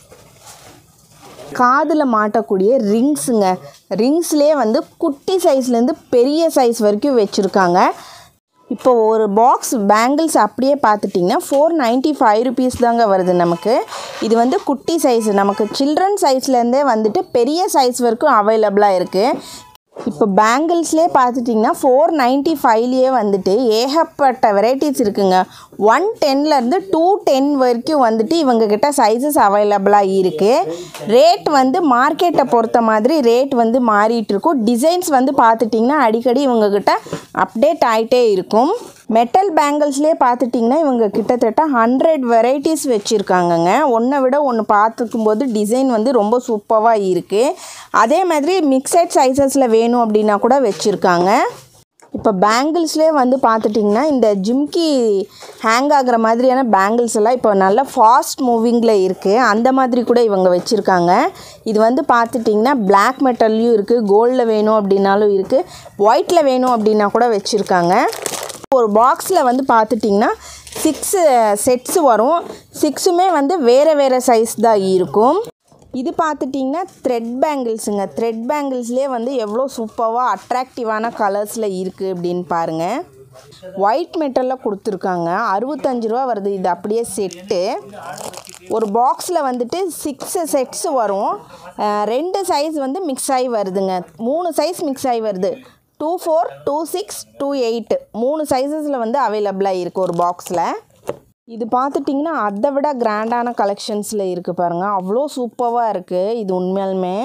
காதில் மாட்டக்கூடிய ரிங்ஸுங்க ரிங்ஸ்லேயே வந்து குட்டி சைஸ்லேருந்து பெரிய சைஸ் வரைக்கும் வச்சுருக்காங்க இப்போ ஒரு பாக்ஸ் பேங்கிள்ஸ் அப்படியே பார்த்துட்டிங்கன்னா ஃபோர் நைன்ட்டி ஃபைவ் ருபீஸ் தாங்க வருது நமக்கு இது வந்து குட்டி சைஸ் நமக்கு சில்ட்ரன் சைஸ்லேருந்தே வந்துட்டு பெரிய சைஸ் வரைக்கும் அவைலபிளாக இருக்குது இப்போ பேங்கிள்ஸ்லேயே பார்த்துட்டிங்கன்னா ஃபோர் நைன்ட்டி ஃபைவ்லேயே வந்துட்டு ஏகப்பட்ட வெரைட்டிஸ் இருக்குங்க ஒன் டென்லேருந்து டூ டென் வரைக்கும் வந்துட்டு இவங்கக்கிட்ட சைஸஸ் அவைலபிளாக இருக்குது ரேட் வந்து மார்க்கெட்டை பொறுத்த மாதிரி ரேட் வந்து மாறிட்டு இருக்கும் டிசைன்ஸ் வந்து பார்த்துட்டிங்கன்னா அடிக்கடி இவங்கக்கிட்ட அப்டேட் ஆகிட்டே இருக்கும் மெட்டல் பேங்கிள்ஸ்லேயே பார்த்துட்டிங்கன்னா இவங்க கிட்டத்தட்ட ஹண்ட்ரட் வெரைட்டிஸ் வச்சுருக்காங்கங்க ஒன்றை விட ஒன்று பார்த்துக்கும்போது டிசைன் வந்து ரொம்ப சூப்பராக இருக்குது அதே மாதிரி மிக்சட் சைஸஸில் வேணும் அப்படின்னா கூட வச்சுருக்காங்க இப்போ பேங்கிள்ஸ்லேயே வந்து பார்த்துட்டிங்கன்னா இந்த ஜிம்கி ஹேங் ஆகுற மாதிரியான பேங்கிள்ஸ் எல்லாம் இப்போ நல்ல ஃபாஸ்ட் மூவிங்கில் இருக்குது அந்த மாதிரி கூட இவங்க வச்சுருக்காங்க இது வந்து பார்த்துட்டிங்கன்னா Black மெட்டல்லையும் இருக்குது கோல்டில் வேணும் அப்படின்னாலும் இருக்குது ஒயிட்டில் வேணும் அப்படின்னா கூட வச்சுருக்காங்க ஒரு பாக்ஸில் வந்து பார்த்துட்டிங்கன்னா சிக்ஸு செட்ஸ் வரும் சிக்ஸுமே வந்து வேறு வேறு சைஸ் தான் இருக்கும் இது பார்த்துட்டிங்கன்னா த்ரெட் பேங்கிள்ஸுங்க த்ரெட் பேங்கிள்ஸ்லேயே வந்து எவ்வளோ சூப்பராக அட்ராக்டிவான கலர்ஸில் இருக்குது அப்படின்னு பாருங்கள் ஒயிட் மெட்டலில் கொடுத்துருக்காங்க அறுபத்தஞ்சு ரூபா வருது இது அப்படியே செட்டு ஒரு பாக்ஸில் வந்துட்டு சிக்ஸ் செட்ஸ் வரும் அஹ் ரெண்டு சைஸ் வந்து மிக்ஸ் ஆகி வருதுங்க மூணு சைஸ் மிக்ஸ் ஆகி வருது two four two six two eight மூணு சைஸஸில் வந்து அவைலபிளாக இருக்குது ஒரு பாக்ஸில் இது பார்த்துட்டிங்கன்னா அதை விட கிராண்டான கலெக்ஷன்ஸில் இருக்குது பாருங்கள் அவ்வளோ சூப்பராக இருக்குது இது உண்மையாலுமே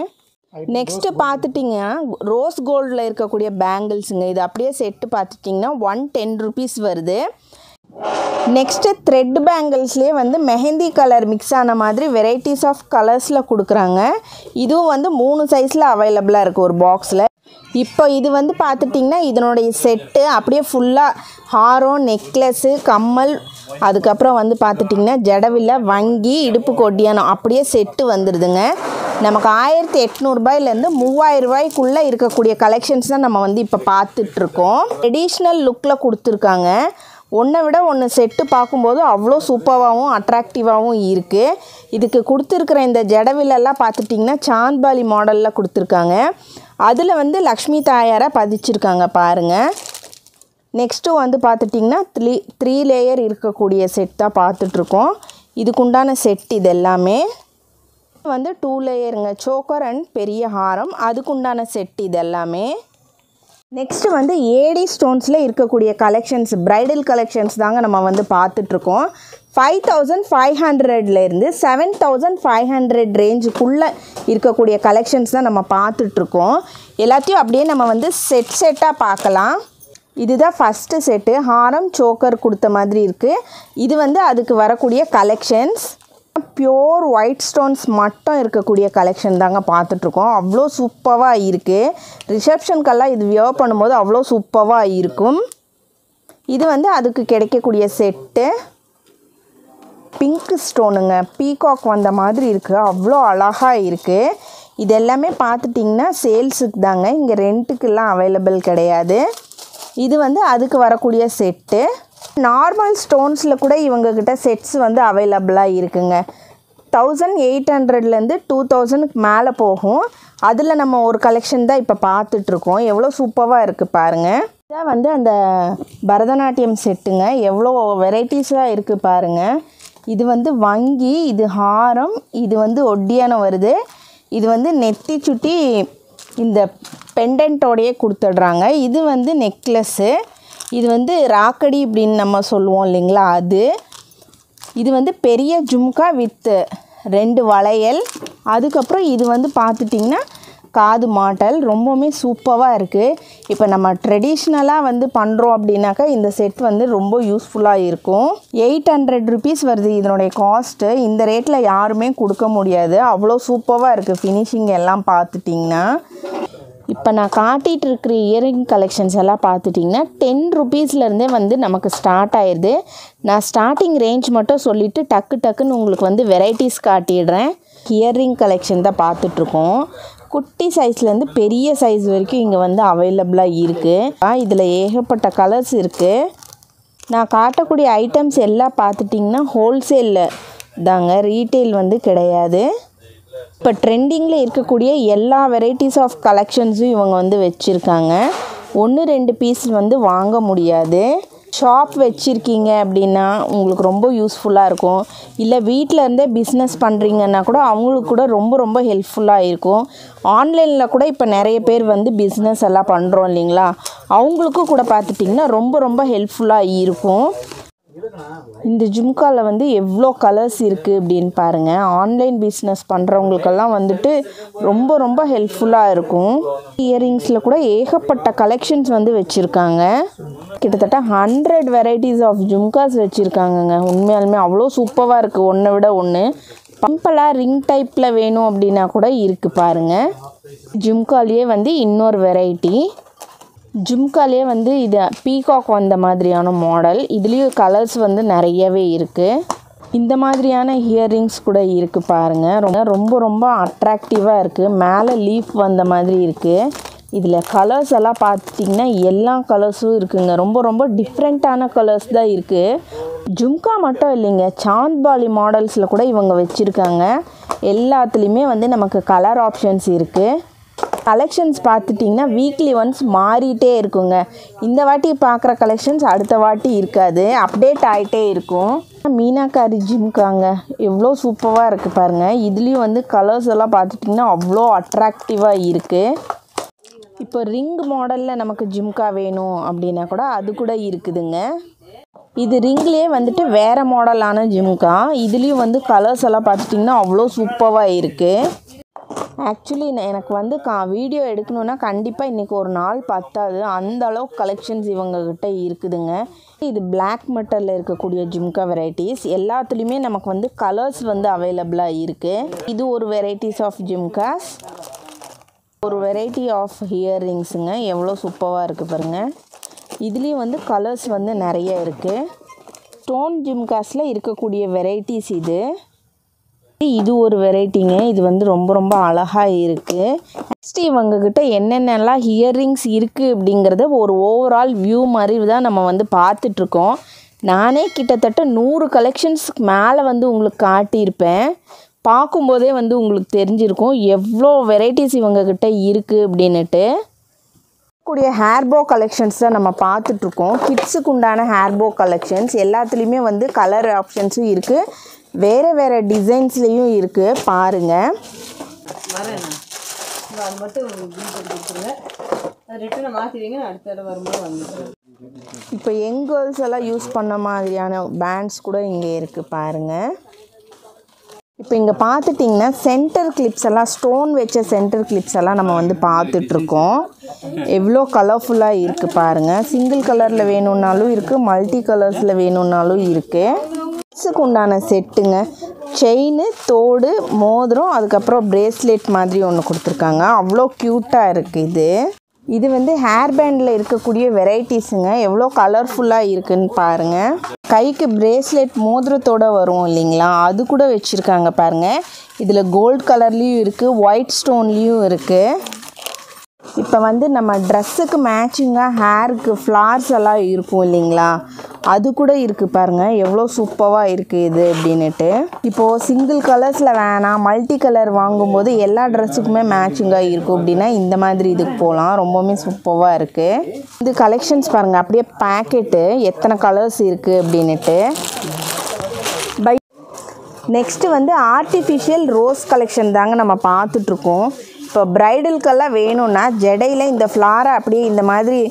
நெக்ஸ்ட்டு பார்த்துட்டிங்கன்னா ரோஸ் கோல்டில் இருக்கக்கூடிய பேங்கிள்ஸுங்க இது அப்படியே செட்டு பார்த்துட்டிங்கன்னா ஒன் டென் ருபீஸ் வருது நெக்ஸ்ட்டு த்ரெட் பேங்கிள்ஸ்லேயே வந்து மெஹந்தி கலர் மிக்ஸ் ஆன மாதிரி வெரைட்டிஸ் ஆஃப் கலர்ஸில் கொடுக்குறாங்க இதுவும் வந்து மூணு சைஸில் அவைலபிளாக இருக்குது ஒரு பாக்ஸில் இப்போ இது வந்து பார்த்துட்டிங்கன்னா இதனுடைய செட்டு அப்படியே ஃபுல்லாக ஹாரம் நெக்லஸ்ஸு கம்மல் அதுக்கப்புறம் வந்து பார்த்துட்டிங்கன்னா ஜடவில்ல வங்கி இடுப்பு கொட்டியானம் அப்படியே செட்டு வந்துடுதுங்க நமக்கு ஆயிரத்தி எட்நூறுபாயிலேருந்து மூவாயிரம் ரூபாய்க்குள்ளே இருக்கக்கூடிய கலெக்ஷன்ஸ் தான் நம்ம வந்து இப்போ பார்த்துட்ருக்கோம் ட்ரெடிஷ்னல் லுக்கில் கொடுத்துருக்காங்க ஒன்றை விட ஒன்று செட்டு பார்க்கும்போது அவ்வளோ சூப்பராகவும் அட்ராக்டிவாகவும் இருக்குது இதுக்கு கொடுத்துருக்குற இந்த ஜடவிலெல்லாம் பார்த்துட்டிங்கன்னா சாந்த்பாலி மாடலில் கொடுத்துருக்காங்க அதில் வந்து லக்ஷ்மி தாயாரை பதிச்சிருக்காங்க பாருங்கள் நெக்ஸ்ட்டு வந்து பார்த்துட்டிங்கன்னா த்ரீ த்ரீ லேயர் இருக்கக்கூடிய செட் தான் பார்த்துட்ருக்கோம் இதுக்குண்டான செட் இது எல்லாமே வந்து டூ லேயருங்க சோக்கர் அண்ட் பெரிய ஹாரம் அதுக்குண்டான செட் இது எல்லாமே நெக்ஸ்ட்டு வந்து ஏடி ஸ்டோன்ஸில் இருக்கக்கூடிய கலெக்ஷன்ஸ் ப்ரைடல் கலெக்ஷன்ஸ் தாங்க நம்ம வந்து பார்த்துட்ருக்கோம் ஃபைவ் தௌசண்ட் ஃபைவ் ஹண்ட்ரட்லேருந்து செவன் தௌசண்ட் ஃபைவ் ஹண்ட்ரட் ரேஞ்சுக்குள்ளே இருக்கக்கூடிய கலெக்ஷன்ஸ் தான் நம்ம பார்த்துட்ருக்கோம் எல்லாத்தையும் அப்படியே நம்ம வந்து செட் செட்டாக பார்க்கலாம் இதுதான் ஃபஸ்ட்டு செட்டு ஹாரம் சோக்கர் கொடுத்த மாதிரி இருக்குது இது வந்து அதுக்கு வரக்கூடிய கலெக்ஷன்ஸ் பியோர் ஒயிட் ஸ்டோன்ஸ் மட்டும் இருக்கக்கூடிய கலெக்ஷன் தாங்க பார்த்துட்ருக்கோம் அவ்வளோ சூப்பராக இருக்குது ரிசப்ஷனுக்கெல்லாம் இது வியர் பண்ணும்போது அவ்வளோ சூப்பராக இருக்கும் இது வந்து அதுக்கு கிடைக்கக்கூடிய செட்டு பிங்க் ஸ்டோனுங்க பீகாக் வந்த மாதிரி இருக்குது அவ்வளோ அழகாக இருக்குது இது எல்லாமே பார்த்துட்டிங்கன்னா சேல்ஸுக்கு தாங்க இங்கே ரெண்ட்டுக்கெல்லாம் அவைலபிள் கிடையாது இது வந்து அதுக்கு வரக்கூடிய செட்டு நார்மல் ஸ்டோன்ஸில் கூட இவங்கக்கிட்ட செட்ஸ் வந்து அவைலபிளாக இருக்குங்க தௌசண்ட் எயிட் ஹண்ட்ரட்லேருந்து டூ தௌசண்ட்க்கு மேலே போகும் அதில் நம்ம ஒரு கலெக்ஷன் தான் இப்போ பார்த்துட்ருக்கோம் எவ்வளோ சூப்பராக இருக்குது பாருங்கள் இதான் வந்து அந்த பரதநாட்டியம் செட்டுங்க எவ்வளோ வெரைட்டிஸாக இருக்குது பாருங்கள் இது வந்து வங்கி இது ஹாரம் இது வந்து ஒட்டியானம் வருது இது வந்து நெத்தி சுட்டி இந்த பெண்டன்ட்டோடையே கொடுத்துட்றாங்க இது வந்து நெக்லஸ்ஸு இது வந்து ராக்கடி இப்படின்னு நம்ம சொல்லுவோம் இல்லைங்களா அது இது வந்து பெரிய ஜும்கா வித் ரெண்டு வளையல் அதுக்கப்புறம் இது வந்து பார்த்துட்டிங்கன்னா காது மாட்டல் ரொம்பவுமே சூப்பராக இருக்குது இப்போ நம்ம ட்ரெடிஷ்னலாக வந்து பண்ணுறோம் அப்படின்னாக்கா இந்த செட் வந்து ரொம்ப யூஸ்ஃபுல்லாக இருக்கும் எயிட் ஹண்ட்ரட் ருபீஸ் வருது இதனுடைய காஸ்ட்டு இந்த ரேட்டில் யாருமே கொடுக்க முடியாது அவ்வளோ சூப்பராக இருக்குது ஃபினிஷிங் எல்லாம் பார்த்துட்டிங்கன்னா இப்போ நான் காட்டிகிட்டு இருக்கிற இயரிங் கலெக்ஷன்ஸ் எல்லாம் பார்த்துட்டிங்கன்னா டென் ருபீஸ்லேருந்தே வந்து நமக்கு ஸ்டார்ட் ஆயிடுது நான் ஸ்டார்டிங் ரேஞ்ச் மட்டும் சொல்லிவிட்டு டக்கு டக்குன்னு உங்களுக்கு வந்து வெரைட்டிஸ் காட்டிடுறேன் இயரிங் கலெக்ஷன் தான் பார்த்துட்ருக்கோம் குட்டி சைஸ்லேருந்து பெரிய சைஸ் வரைக்கும் இங்கே வந்து அவைலபிளாக இருக்குது இதில் ஏகப்பட்ட கலர்ஸ் இருக்குது நான் காட்டக்கூடிய ஐட்டம்ஸ் எல்லாம் பார்த்துட்டிங்கன்னா ஹோல்சேலில் தாங்க ரீட்டெயில் வந்து கிடையாது இப்போ ட்ரெண்டிங்கில் இருக்கக்கூடிய எல்லா வெரைட்டிஸ் ஆஃப் கலெக்ஷன்ஸும் இவங்க வந்து வச்சுருக்காங்க ஒன்று ரெண்டு பீஸ் வந்து வாங்க முடியாது ஷாப் வச்சுருக்கீங்க அப்படின்னா உங்களுக்கு ரொம்ப யூஸ்ஃபுல்லாக இருக்கும் இல்லை வீட்டில் இருந்தே பிஸ்னஸ் பண்ணுறீங்கன்னா கூட அவங்களுக்கு கூட ரொம்ப ரொம்ப ஹெல்ப்ஃபுல்லாக இருக்கும் ஆன்லைனில் கூட இப்போ நிறைய பேர் வந்து பிஸ்னஸ் எல்லாம் பண்ணுறோம் இல்லைங்களா அவங்களுக்கும் கூட பார்த்துட்டிங்கன்னா ரொம்ப ரொம்ப ஹெல்ப்ஃபுல்லாக இருக்கும் இந்த ஜும்காவில் வந்து எவ்வளோ கலர்ஸ் இருக்குது அப்படின்னு பாருங்கள் ஆன்லைன் பிஸ்னஸ் பண்ணுறவங்களுக்கெல்லாம் வந்துட்டு ரொம்ப ரொம்ப ஹெல்ப்ஃபுல்லாக இருக்கும் இயரிங்ஸில் கூட ஏகப்பட்ட கலெக்ஷன்ஸ் வந்து வச்சுருக்காங்க கிட்டத்தட்ட ஹண்ட்ரட் வெரைட்டிஸ் ஆஃப் ஜும்காஸ் வச்சுருக்காங்கங்க உண்மையாலுமே அவ்வளோ சூப்பராக இருக்குது ஒன்றை விட ஒன்று பம்பலாக ரிங் டைப்பில் வேணும் அப்படின்னா கூட இருக்குது பாருங்கள் ஜும்காலேயே வந்து இன்னொரு வெரைட்டி ஜும்காலே வந்து இது பீகாக் வந்த மாதிரியான மாடல் இதுலேயும் கலர்ஸ் வந்து நிறையவே இருக்குது இந்த மாதிரியான இயரிங்ஸ் கூட இருக்குது பாருங்கள் ரொம்ப ரொம்ப ரொம்ப அட்ராக்டிவாக இருக்குது மேலே லீஃப் வந்த மாதிரி இருக்குது இதில் கலர்ஸ் எல்லாம் பார்த்துட்டிங்கன்னா எல்லா கலர்ஸும் இருக்குங்க ரொம்ப ரொம்ப டிஃப்ரெண்ட்டான கலர்ஸ் தான் இருக்குது ஜும்கா மட்டும் இல்லைங்க சாந்த்பாலி மாடல்ஸில் கூட இவங்க வச்சுருக்காங்க எல்லாத்துலேயுமே வந்து நமக்கு கலர் ஆப்ஷன்ஸ் இருக்குது கலெக்ஷன்ஸ் பார்த்துட்டிங்கன்னா வீக்லி ஒன்ஸ் மாறிட்டே இருக்குங்க இந்த வாட்டி பார்க்குற கலெக்ஷன்ஸ் அடுத்த வாட்டி இருக்காது அப்டேட் ஆகிட்டே இருக்கும் மீனாக்காரி ஜிம்காங்க எவ்வளோ சூப்பராக இருக்குது பாருங்கள் இதுலேயும் வந்து கலர்ஸ் எல்லாம் பார்த்துட்டிங்கன்னா அவ்வளோ அட்ராக்டிவாக இருக்குது இப்போ ரிங் மாடலில் நமக்கு ஜிம்கா வேணும் அப்படின்னா கூட அது கூட இருக்குதுங்க இது ரிங்லேயே வந்துட்டு வேறு மாடலான ஜிம்கா இதுலேயும் வந்து கலர்ஸ் எல்லாம் பார்த்துட்டிங்கன்னா அவ்வளோ சூப்பராக இருக்குது ஆக்சுவலி எனக்கு வந்து கா வீடியோ எடுக்கணுன்னா கண்டிப்பாக இன்றைக்கி ஒரு நாள் பத்தாது அந்த அளவுக்கு கலெக்ஷன்ஸ் இவங்கக்கிட்ட இருக்குதுங்க இது பிளாக் மெட்டலில் இருக்கக்கூடிய ஜிம்கா வெரைட்டிஸ் எல்லாத்துலேயுமே நமக்கு வந்து கலர்ஸ் வந்து அவைலபிளாக இருக்குது இது ஒரு வெரைட்டிஸ் ஆஃப் ஜிம்காஸ் ஒரு வெரைட்டி ஆஃப் ஹியரிங்ஸுங்க எவ்வளோ சூப்பராக இருக்குது பாருங்கள் இதுலேயும் வந்து கலர்ஸ் வந்து நிறைய இருக்குது ஸ்டோன் ஜிம்காஸில் இருக்கக்கூடிய வெரைட்டிஸ் இது இது ஒரு வெரைட்டிங்க இது வந்து ரொம்ப ரொம்ப அழகாக இருக்குது நெக்ஸ்ட் இவங்கக்கிட்ட என்னென்னலாம் ஹியரிங்ஸ் இருக்குது அப்படிங்கிறத ஒரு ஓவரால் வியூ மாதிரி தான் நம்ம வந்து பார்த்துட்ருக்கோம் நானே கிட்டத்தட்ட நூறு கலெக்ஷன்ஸ்க்கு மேலே வந்து உங்களுக்கு காட்டியிருப்பேன் பார்க்கும்போதே வந்து உங்களுக்கு தெரிஞ்சிருக்கும் எவ்வளோ வெரைட்டிஸ் இவங்கக்கிட்ட இருக்குது அப்படின்னுட்டு கூடிய ஹேர்போ கலெக்ஷன்ஸ் தான் நம்ம பார்த்துட்ருக்கோம் கிட்ஸுக்கு உண்டான ஹேர்போ கலெக்ஷன்ஸ் எல்லாத்துலேயுமே வந்து கலர் ஆப்ஷன்ஸும் இருக்குது வேறு வேறு டிசைன்ஸ்லேயும் இருக்குது பாருங்கள் வரேன் நான் அது மட்டும் பில் போட்டு கொடுத்துருங்க அது ரிட்டனை மாற்றிடுங்க நான் அடுத்த தடவை வரும்போது வந்துடுறேன் இப்போ யங் கேர்ள்ஸ் எல்லாம் யூஸ் பண்ண மாதிரியான பேண்ட்ஸ் கூட இங்கே இருக்குது பாருங்கள் இப்போ இங்கே பார்த்துட்டிங்கன்னா சென்டர் கிளிப்ஸ் எல்லாம் ஸ்டோன் வச்ச சென்டர் கிளிப்ஸ் எல்லாம் நம்ம வந்து பார்த்துட்ருக்கோம் எவ்வளோ கலர்ஃபுல்லாக இருக்குது பாருங்கள் சிங்கிள் கலரில் வேணும்னாலும் இருக்குது மல்டி கலர்ஸில் வேணும்னாலும் இருக்குது கிட்ஸுக்கு உண்டான செட்டுங்க செயின் தோடு மோதிரம் அதுக்கப்புறம் பிரேஸ்லெட் மாதிரி ஒன்று கொடுத்துருக்காங்க அவ்வளோ க்யூட்டாக இருக்குது இது இது வந்து ஹேர் பேண்டில் இருக்கக்கூடிய வெரைட்டிஸுங்க எவ்வளோ கலர்ஃபுல்லாக இருக்குன்னு பாருங்கள் கைக்கு பிரேஸ்லெட் மோதிரத்தோட வரும் இல்லைங்களா அது கூட வச்சுருக்காங்க பாருங்கள் இதில் கோல்ட் கலர்லேயும் இருக்குது ஒயிட் ஸ்டோன்லேயும் இருக்குது இப்போ வந்து நம்ம ட்ரெஸ்ஸுக்கு மேட்சிங்காக ஹேருக்கு ஃப்ளார்ஸ் எல்லாம் இருக்கும் இல்லைங்களா அது கூட இருக்குது பாருங்கள் எவ்வளோ சூப்பராக இருக்குது இது அப்படின்னுட்டு இப்போது சிங்கிள் கலர்ஸில் வேணாம் மல்டி கலர் வாங்கும்போது எல்லா ட்ரெஸ்ஸுக்குமே மேட்சிங்காக இருக்கும் அப்படின்னா இந்த மாதிரி இதுக்கு போகலாம் ரொம்பவுமே சூப்பராக இருக்குது இது கலெக்ஷன்ஸ் பாருங்கள் அப்படியே பேக்கெட்டு எத்தனை கலர்ஸ் இருக்குது அப்படின்னுட்டு பை நெக்ஸ்ட்டு வந்து ஆர்டிஃபிஷியல் ரோஸ் கலெக்ஷன் தாங்க நம்ம பார்த்துட்ருக்கோம் இப்போ ப்ரைடலுக்கெல்லாம் வேணும்னா ஜடையில் இந்த ஃப்ளாரை அப்படியே இந்த மாதிரி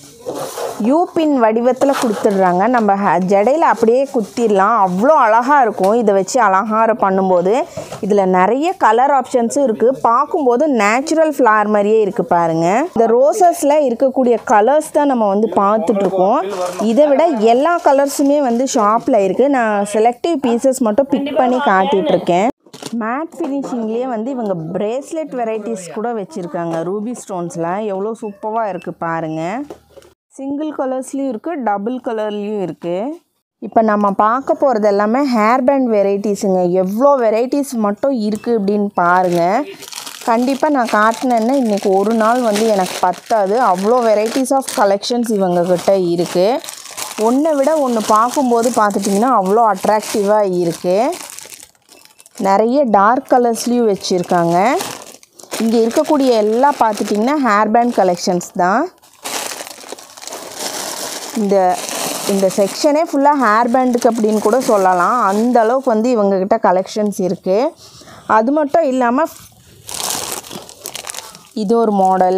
யூபின் வடிவத்தில் கொடுத்துட்றாங்க நம்ம ஹ- ஜடையில் அப்படியே குத்திடலாம் அவ்வளோ அழகாக இருக்கும் இதை வச்சு அலங்காரம் பண்ணும்போது இதில் நிறைய கலர் ஆப்ஷன்ஸும் இருக்குது பார்க்கும்போது நேச்சுரல் ஃப்ளார் மாதிரியே இருக்குது பாருங்கள் இந்த ரோசஸில் இருக்கக்கூடிய கலர்ஸ் தான் நம்ம வந்து பார்த்துட்ருக்கோம் இதை விட எல்லா கலர்ஸுமே வந்து ஷாப்பில் இருக்குது நான் செலக்டிவ் பீசஸ் மட்டும் பிக் பண்ணி காட்டிகிட்ருக்கேன் மேட் ஃபினிஷிங்லேயே வந்து இவங்க பிரேஸ்லெட் வெரைட்டிஸ் கூட வச்சுருக்காங்க ரூபி ஸ்டோன்ஸில் எவ்வளோ சூப்பராக இருக்குது பாருங்கள் சிங்கிள் கலர்ஸ்லேயும் இருக்குது டபுள் கலர்லேயும் இருக்குது இப்போ நம்ம பார்க்க போகிறது எல்லாமே ஹேர் பேண்ட் வெரைட்டிஸுங்க எவ்வளோ வெரைட்டிஸ் மட்டும் இருக்குது அப்படின்னு பாருங்கள் கண்டிப்பாக நான் காட்டினேன்னா இன்றைக்கி ஒரு நாள் வந்து எனக்கு பத்தாது அவ்வளோ வெரைட்டிஸ் ஆஃப் கலெக்ஷன்ஸ் இவங்கக்கிட்ட இருக்குது ஒன்றை விட ஒன்று பார்க்கும்போது பார்த்துட்டிங்கன்னா அவ்வளோ அட்ராக்டிவாக இருக்குது நிறைய டார்க் கலர்ஸ்லேயும் வச்சுருக்காங்க இங்கே இருக்கக்கூடிய எல்லாம் பார்த்துட்டிங்கன்னா ஹேர் பேண்ட் கலெக்ஷன்ஸ் தான் இந்த இந்த செக்ஷனே ஃபுல்லாக ஹேர் பேண்டுக்கு அப்படின்னு கூட சொல்லலாம் அந்த அளவுக்கு வந்து இவங்கக்கிட்ட கலெக்ஷன்ஸ் இருக்குது அது மட்டும் இல்லாமல் இது ஒரு மாடல்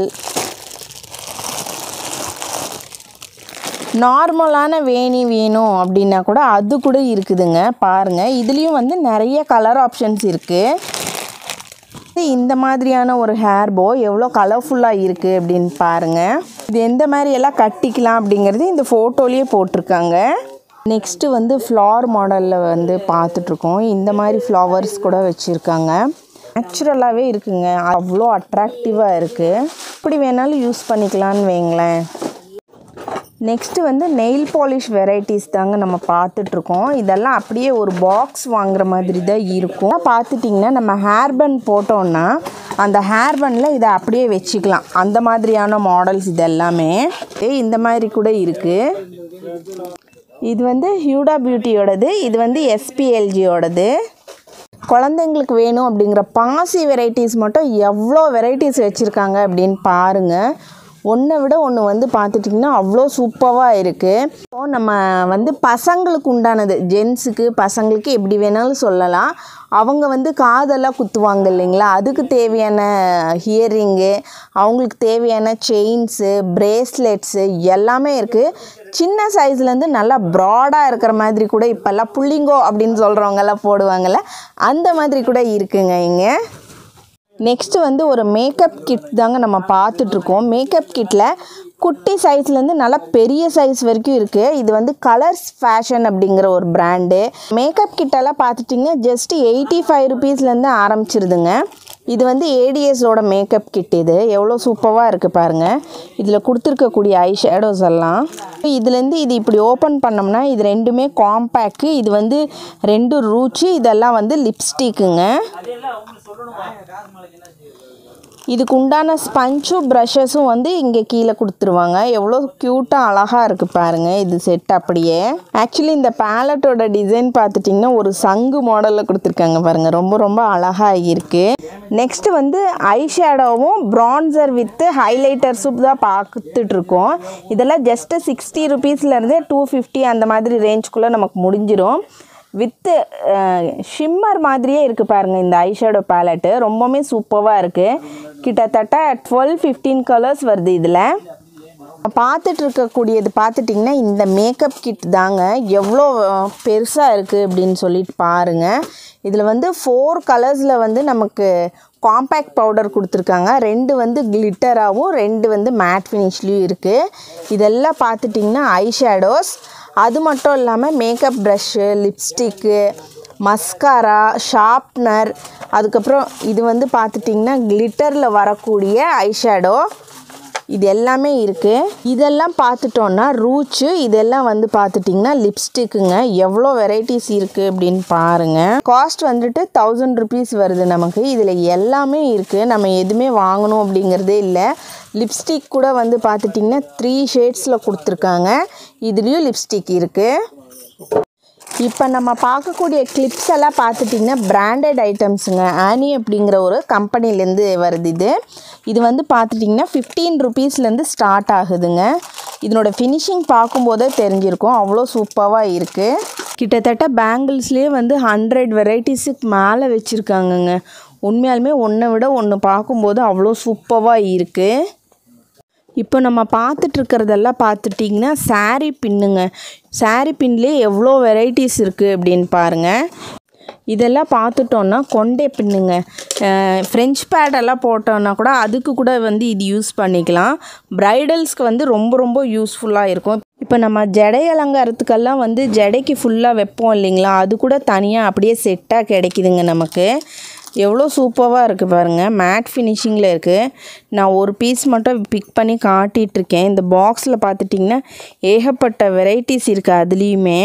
நார்மலான வேணி வேணும் அப்படின்னா கூட அது கூட இருக்குதுங்க பாருங்கள் இதுலேயும் வந்து நிறைய கலர் ஆப்ஷன்ஸ் இருக்குது இது இந்த மாதிரியான ஒரு ஹேர் போ எவ்வளோ கலர்ஃபுல்லாக இருக்குது அப்படின்னு பாருங்கள் இது எந்த மாதிரி எல்லாம் கட்டிக்கலாம் அப்படிங்கிறது இந்த ஃபோட்டோலேயே போட்டிருக்காங்க நெக்ஸ்ட்டு வந்து ஃப்ளார் மாடலில் வந்து பார்த்துட்ருக்கோம் இந்த மாதிரி ஃப்ளவர்ஸ் கூட வச்சுருக்காங்க நேச்சுரலாகவே இருக்குங்க அவ்வளோ அட்ராக்டிவாக இருக்குது இப்படி வேணாலும் யூஸ் பண்ணிக்கலான்னு வைங்களேன் நெக்ஸ்ட்டு வந்து நெயில் பாலிஷ் வெரைட்டிஸ் தாங்க நம்ம பார்த்துட்ருக்கோம் இதெல்லாம் அப்படியே ஒரு பாக்ஸ் வாங்குற மாதிரி தான் இருக்கும் பார்த்துட்டிங்கன்னா நம்ம ஹேர் பன் போட்டோன்னா அந்த ஹேர் பன்னில் இதை அப்படியே வச்சுக்கலாம் அந்த மாதிரியான மாடல்ஸ் இது எல்லாமே ஏய், இந்த மாதிரி கூட இருக்குது இது வந்து ஹியூடா பியூட்டியோடது இது வந்து எஸ்பிஎல்ஜியோடது குழந்தைங்களுக்கு வேணும் அப்படிங்கிற பாசி வெரைட்டிஸ் மட்டும் எவ்வளோ வெரைட்டிஸ் வச்சுருக்காங்க அப்படின்னு பாருங்கள் ஒன்றை விட ஒன்று வந்து பார்த்துட்டிங்கன்னா அவ்வளோ சூப்பராக இருக்குது இப்போ நம்ம வந்து பசங்களுக்கு உண்டானது ஜென்ஸுக்கு பசங்களுக்கு எப்படி வேணாலும் சொல்லலாம் அவங்க வந்து காதெல்லாம் குத்துவாங்க இல்லைங்களா அதுக்கு தேவையான ஹியரிங்கு அவங்களுக்கு தேவையான செயின்ஸு பிரேஸ்லெட்ஸு எல்லாமே இருக்குது சின்ன சைஸ்லேருந்து நல்லா ப்ராடாக இருக்கிற மாதிரி கூட இப்போல்லாம் புள்ளிங்கோ அப்படின்னு சொல்கிறவங்கெல்லாம் போடுவாங்கள்ல அந்த மாதிரி கூட இருக்குங்க இங்கே நெக்ஸ்ட் வந்து ஒரு மேக்கப் கிட் தாங்க நம்ம பார்த்துட்ருக்கோம் மேக்கப் கிட்டில் குட்டி சைஸ்லேருந்து நல்லா பெரிய சைஸ் வரைக்கும் இருக்குது இது வந்து கலர்ஸ் ஃபேஷன் அப்படிங்கிற ஒரு பிராண்டு மேக்கப் கிட்டெல்லாம் பார்த்துட்டிங்கன்னா ஜஸ்ட் எயிட்டி ஃபைவ் ருபீஸ்லேருந்து ஆரம்பிச்சிருதுங்க இது வந்து ஏடிஎஸோட மேக்கப் கிட் இது எவ்வளோ சூப்பராக இருக்குது பாருங்கள் இதில் கொடுத்துருக்கக்கூடிய ஐ ஷேடோஸ் எல்லாம் இதுலேருந்து இது இப்படி ஓப்பன் பண்ணோம்னா இது ரெண்டுமே காம்பேக்கு இது வந்து ரெண்டு ரூச்சு இதெல்லாம் வந்து லிப்ஸ்டிக்குங்க இதுக்கு உண்டான ஸ்பஞ்சும் ப்ரஷஸும் வந்து இங்கே கீழே கொடுத்துருவாங்க எவ்வளோ க்யூட்டாக அழகாக இருக்குது பாருங்கள் இது செட் அப்படியே ஆக்சுவலி இந்த பேலட்டோட டிசைன் பார்த்துட்டிங்கன்னா ஒரு சங்கு மாடலில் கொடுத்துருக்காங்க பாருங்கள் ரொம்ப ரொம்ப அழகாக இருக்குது நெக்ஸ்ட் வந்து ஐ ஷேடோவும் ப்ரான்சர் வித்து ஹைலைட்டர்ஸும் தான் பார்த்துட்டு இருக்கோம் இதெல்லாம் ஜஸ்ட்டு சிக்ஸ்டி ருபீஸ்லேருந்தே டூ ஃபிஃப்டி அந்த மாதிரி ரேஞ்சுக்குள்ளே நமக்கு முடிஞ்சிடும் வித்து ஷிம்மர் மாதிரியே இருக்குது பாருங்கள் இந்த ஐஷேடோ பேலட்டு ரொம்பவுமே சூப்பராக இருக்குது கிட்டத்தட்ட டுவெல் ஃபிஃப்டீன் கலர்ஸ் வருது இதில் பார்த்துட்டு இருக்கக்கூடியது பார்த்துட்டிங்கன்னா இந்த மேக்கப் கிட் தாங்க எவ்வளோ பெருசாக இருக்குது அப்படின்னு சொல்லிட்டு பாருங்கள் இதில் வந்து ஃபோர் கலர்ஸில் வந்து நமக்கு காம்பேக்ட் பவுடர் கொடுத்துருக்காங்க ரெண்டு வந்து கிளிட்டராகவும் ரெண்டு வந்து மேட் ஃபினிஷ்லேயும் இருக்குது இதெல்லாம் பார்த்துட்டிங்கன்னா ஐ ஷேடோஸ் அது மட்டும் இல்லாமல் makeup brush lipstick mascara sharpener அதுக்கப்புறம் இது வந்து பார்த்துட்டிங்கன்னா கிளிட்டரில் வரக்கூடிய ஐஷேடோ இது எல்லாமே இருக்குது இதெல்லாம் பார்த்துட்டோன்னா ரூச்சு இதெல்லாம் வந்து பார்த்துட்டிங்கன்னா லிப்ஸ்டிக்குங்க எவ்வளோ வெரைட்டிஸ் இருக்குது அப்படின்னு பாருங்கள் காஸ்ட் வந்துட்டு தௌசண்ட் ருபீஸ் வருது நமக்கு இதில் எல்லாமே இருக்குது நம்ம எதுவுமே வாங்கணும் அப்படிங்கிறதே இல்லை லிப்ஸ்டிக் கூட வந்து பார்த்துட்டிங்கன்னா த்ரீ ஷேட்ஸில் கொடுத்துருக்காங்க இதுலேயும் லிப்ஸ்டிக் இருக்குது இப்போ நம்ம பார்க்கக்கூடிய கிளிப்ஸ் எல்லாம் பார்த்துட்டிங்கன்னா பிராண்டட் ஐட்டம்ஸுங்க ஆனி அப்படிங்கிற ஒரு கம்பெனிலேருந்து வருது இது இது வந்து பார்த்துட்டிங்கன்னா ஃபிஃப்டீன் ருபீஸ்லேருந்து ஸ்டார்ட் ஆகுதுங்க இதனோட ஃபினிஷிங் பார்க்கும்போதே தெரிஞ்சிருக்கும் அவ்வளோ சூப்பராக இருக்குது கிட்டத்தட்ட பேங்கிள்ஸ்லேயே வந்து ஹண்ட்ரட் வெரைட்டிஸுக்கு மேலே வச்சுருக்காங்கங்க உண்மையாலுமே ஒன்றை விட ஒன்று பார்க்கும்போது அவ்வளோ சூப்பராக இருக்குது இப்போ நம்ம பார்த்துட்ருக்கிறதெல்லாம் பார்த்துட்டிங்கன்னா saree பின்னுங்க saree பின்லேயே எவ்வளோ வெரைட்டிஸ் இருக்குது அப்படின்னு பாருங்கள் இதெல்லாம் பார்த்துட்டோன்னா கொண்டே பின்னுங்க ஃப்ரெஞ்ச் பேடெல்லாம் போட்டோன்னா கூட அதுக்கு கூட வந்து இது யூஸ் பண்ணிக்கலாம் ப்ரைடல்ஸ்க்கு வந்து ரொம்ப ரொம்ப யூஸ்ஃபுல்லாக இருக்கும் இப்போ நம்ம ஜடை அலங்காரத்துக்கெல்லாம் வந்து ஜடைக்கு ஃபுல்லாக வைப்போம் இல்லைங்களா அது கூட தனியாக அப்படியே செட்டாக கிடைக்குதுங்க நமக்கு எவ்வளோ சூப்பராக இருக்குது பாருங்கள் மேட் ஃபினிஷிங்கில் இருக்குது நான் ஒரு பீஸ் மட்டும் பிக் பண்ணி காட்டிகிட்ருக்கேன் இந்த பாக்ஸில் பார்த்துட்டிங்கன்னா ஏகப்பட்ட வெரைட்டிஸ் இருக்குது அதுலேயுமே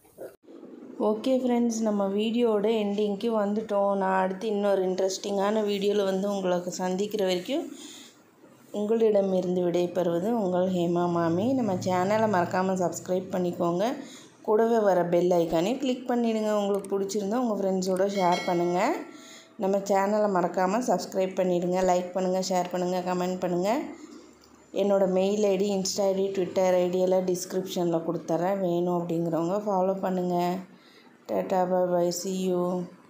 ஓகே ஃப்ரெண்ட்ஸ் நம்ம வீடியோட எண்டிங்க்கு வந்துட்டோம் நான் அடுத்து இன்னொரு இன்ட்ரெஸ்டிங்கான வீடியோவில் வந்து உங்களுக்கு சந்திக்கிற வரைக்கும் உங்களிடமிருந்து விடைபெறுவது உங்கள் ஹேமா மாமி நம்ம சேனலை மறக்காமல் சப்ஸ்கிரைப் பண்ணிக்கோங்க கூடவே வர பெல் ஐக்கானே கிளிக் பண்ணிடுங்க உங்களுக்கு பிடிச்சிருந்தா உங்கள் ஃப்ரெண்ட்ஸோட ஷேர் பண்ணுங்கள் நம்ம சேனலை மறக்காமல் சப்ஸ்கிரைப் பண்ணிடுங்க லைக் பண்ணுங்கள் ஷேர் பண்ணுங்கள் கமெண்ட் பண்ணுங்கள் என்னோடய mail ID Insta ID Twitter ID எல்லாம் டிஸ்கிரிப்ஷனில் கொடுத்துட்றேன் வேணும் அப்படிங்கிறவங்க ஃபாலோ பண்ணுங்கள் tata bye bye see you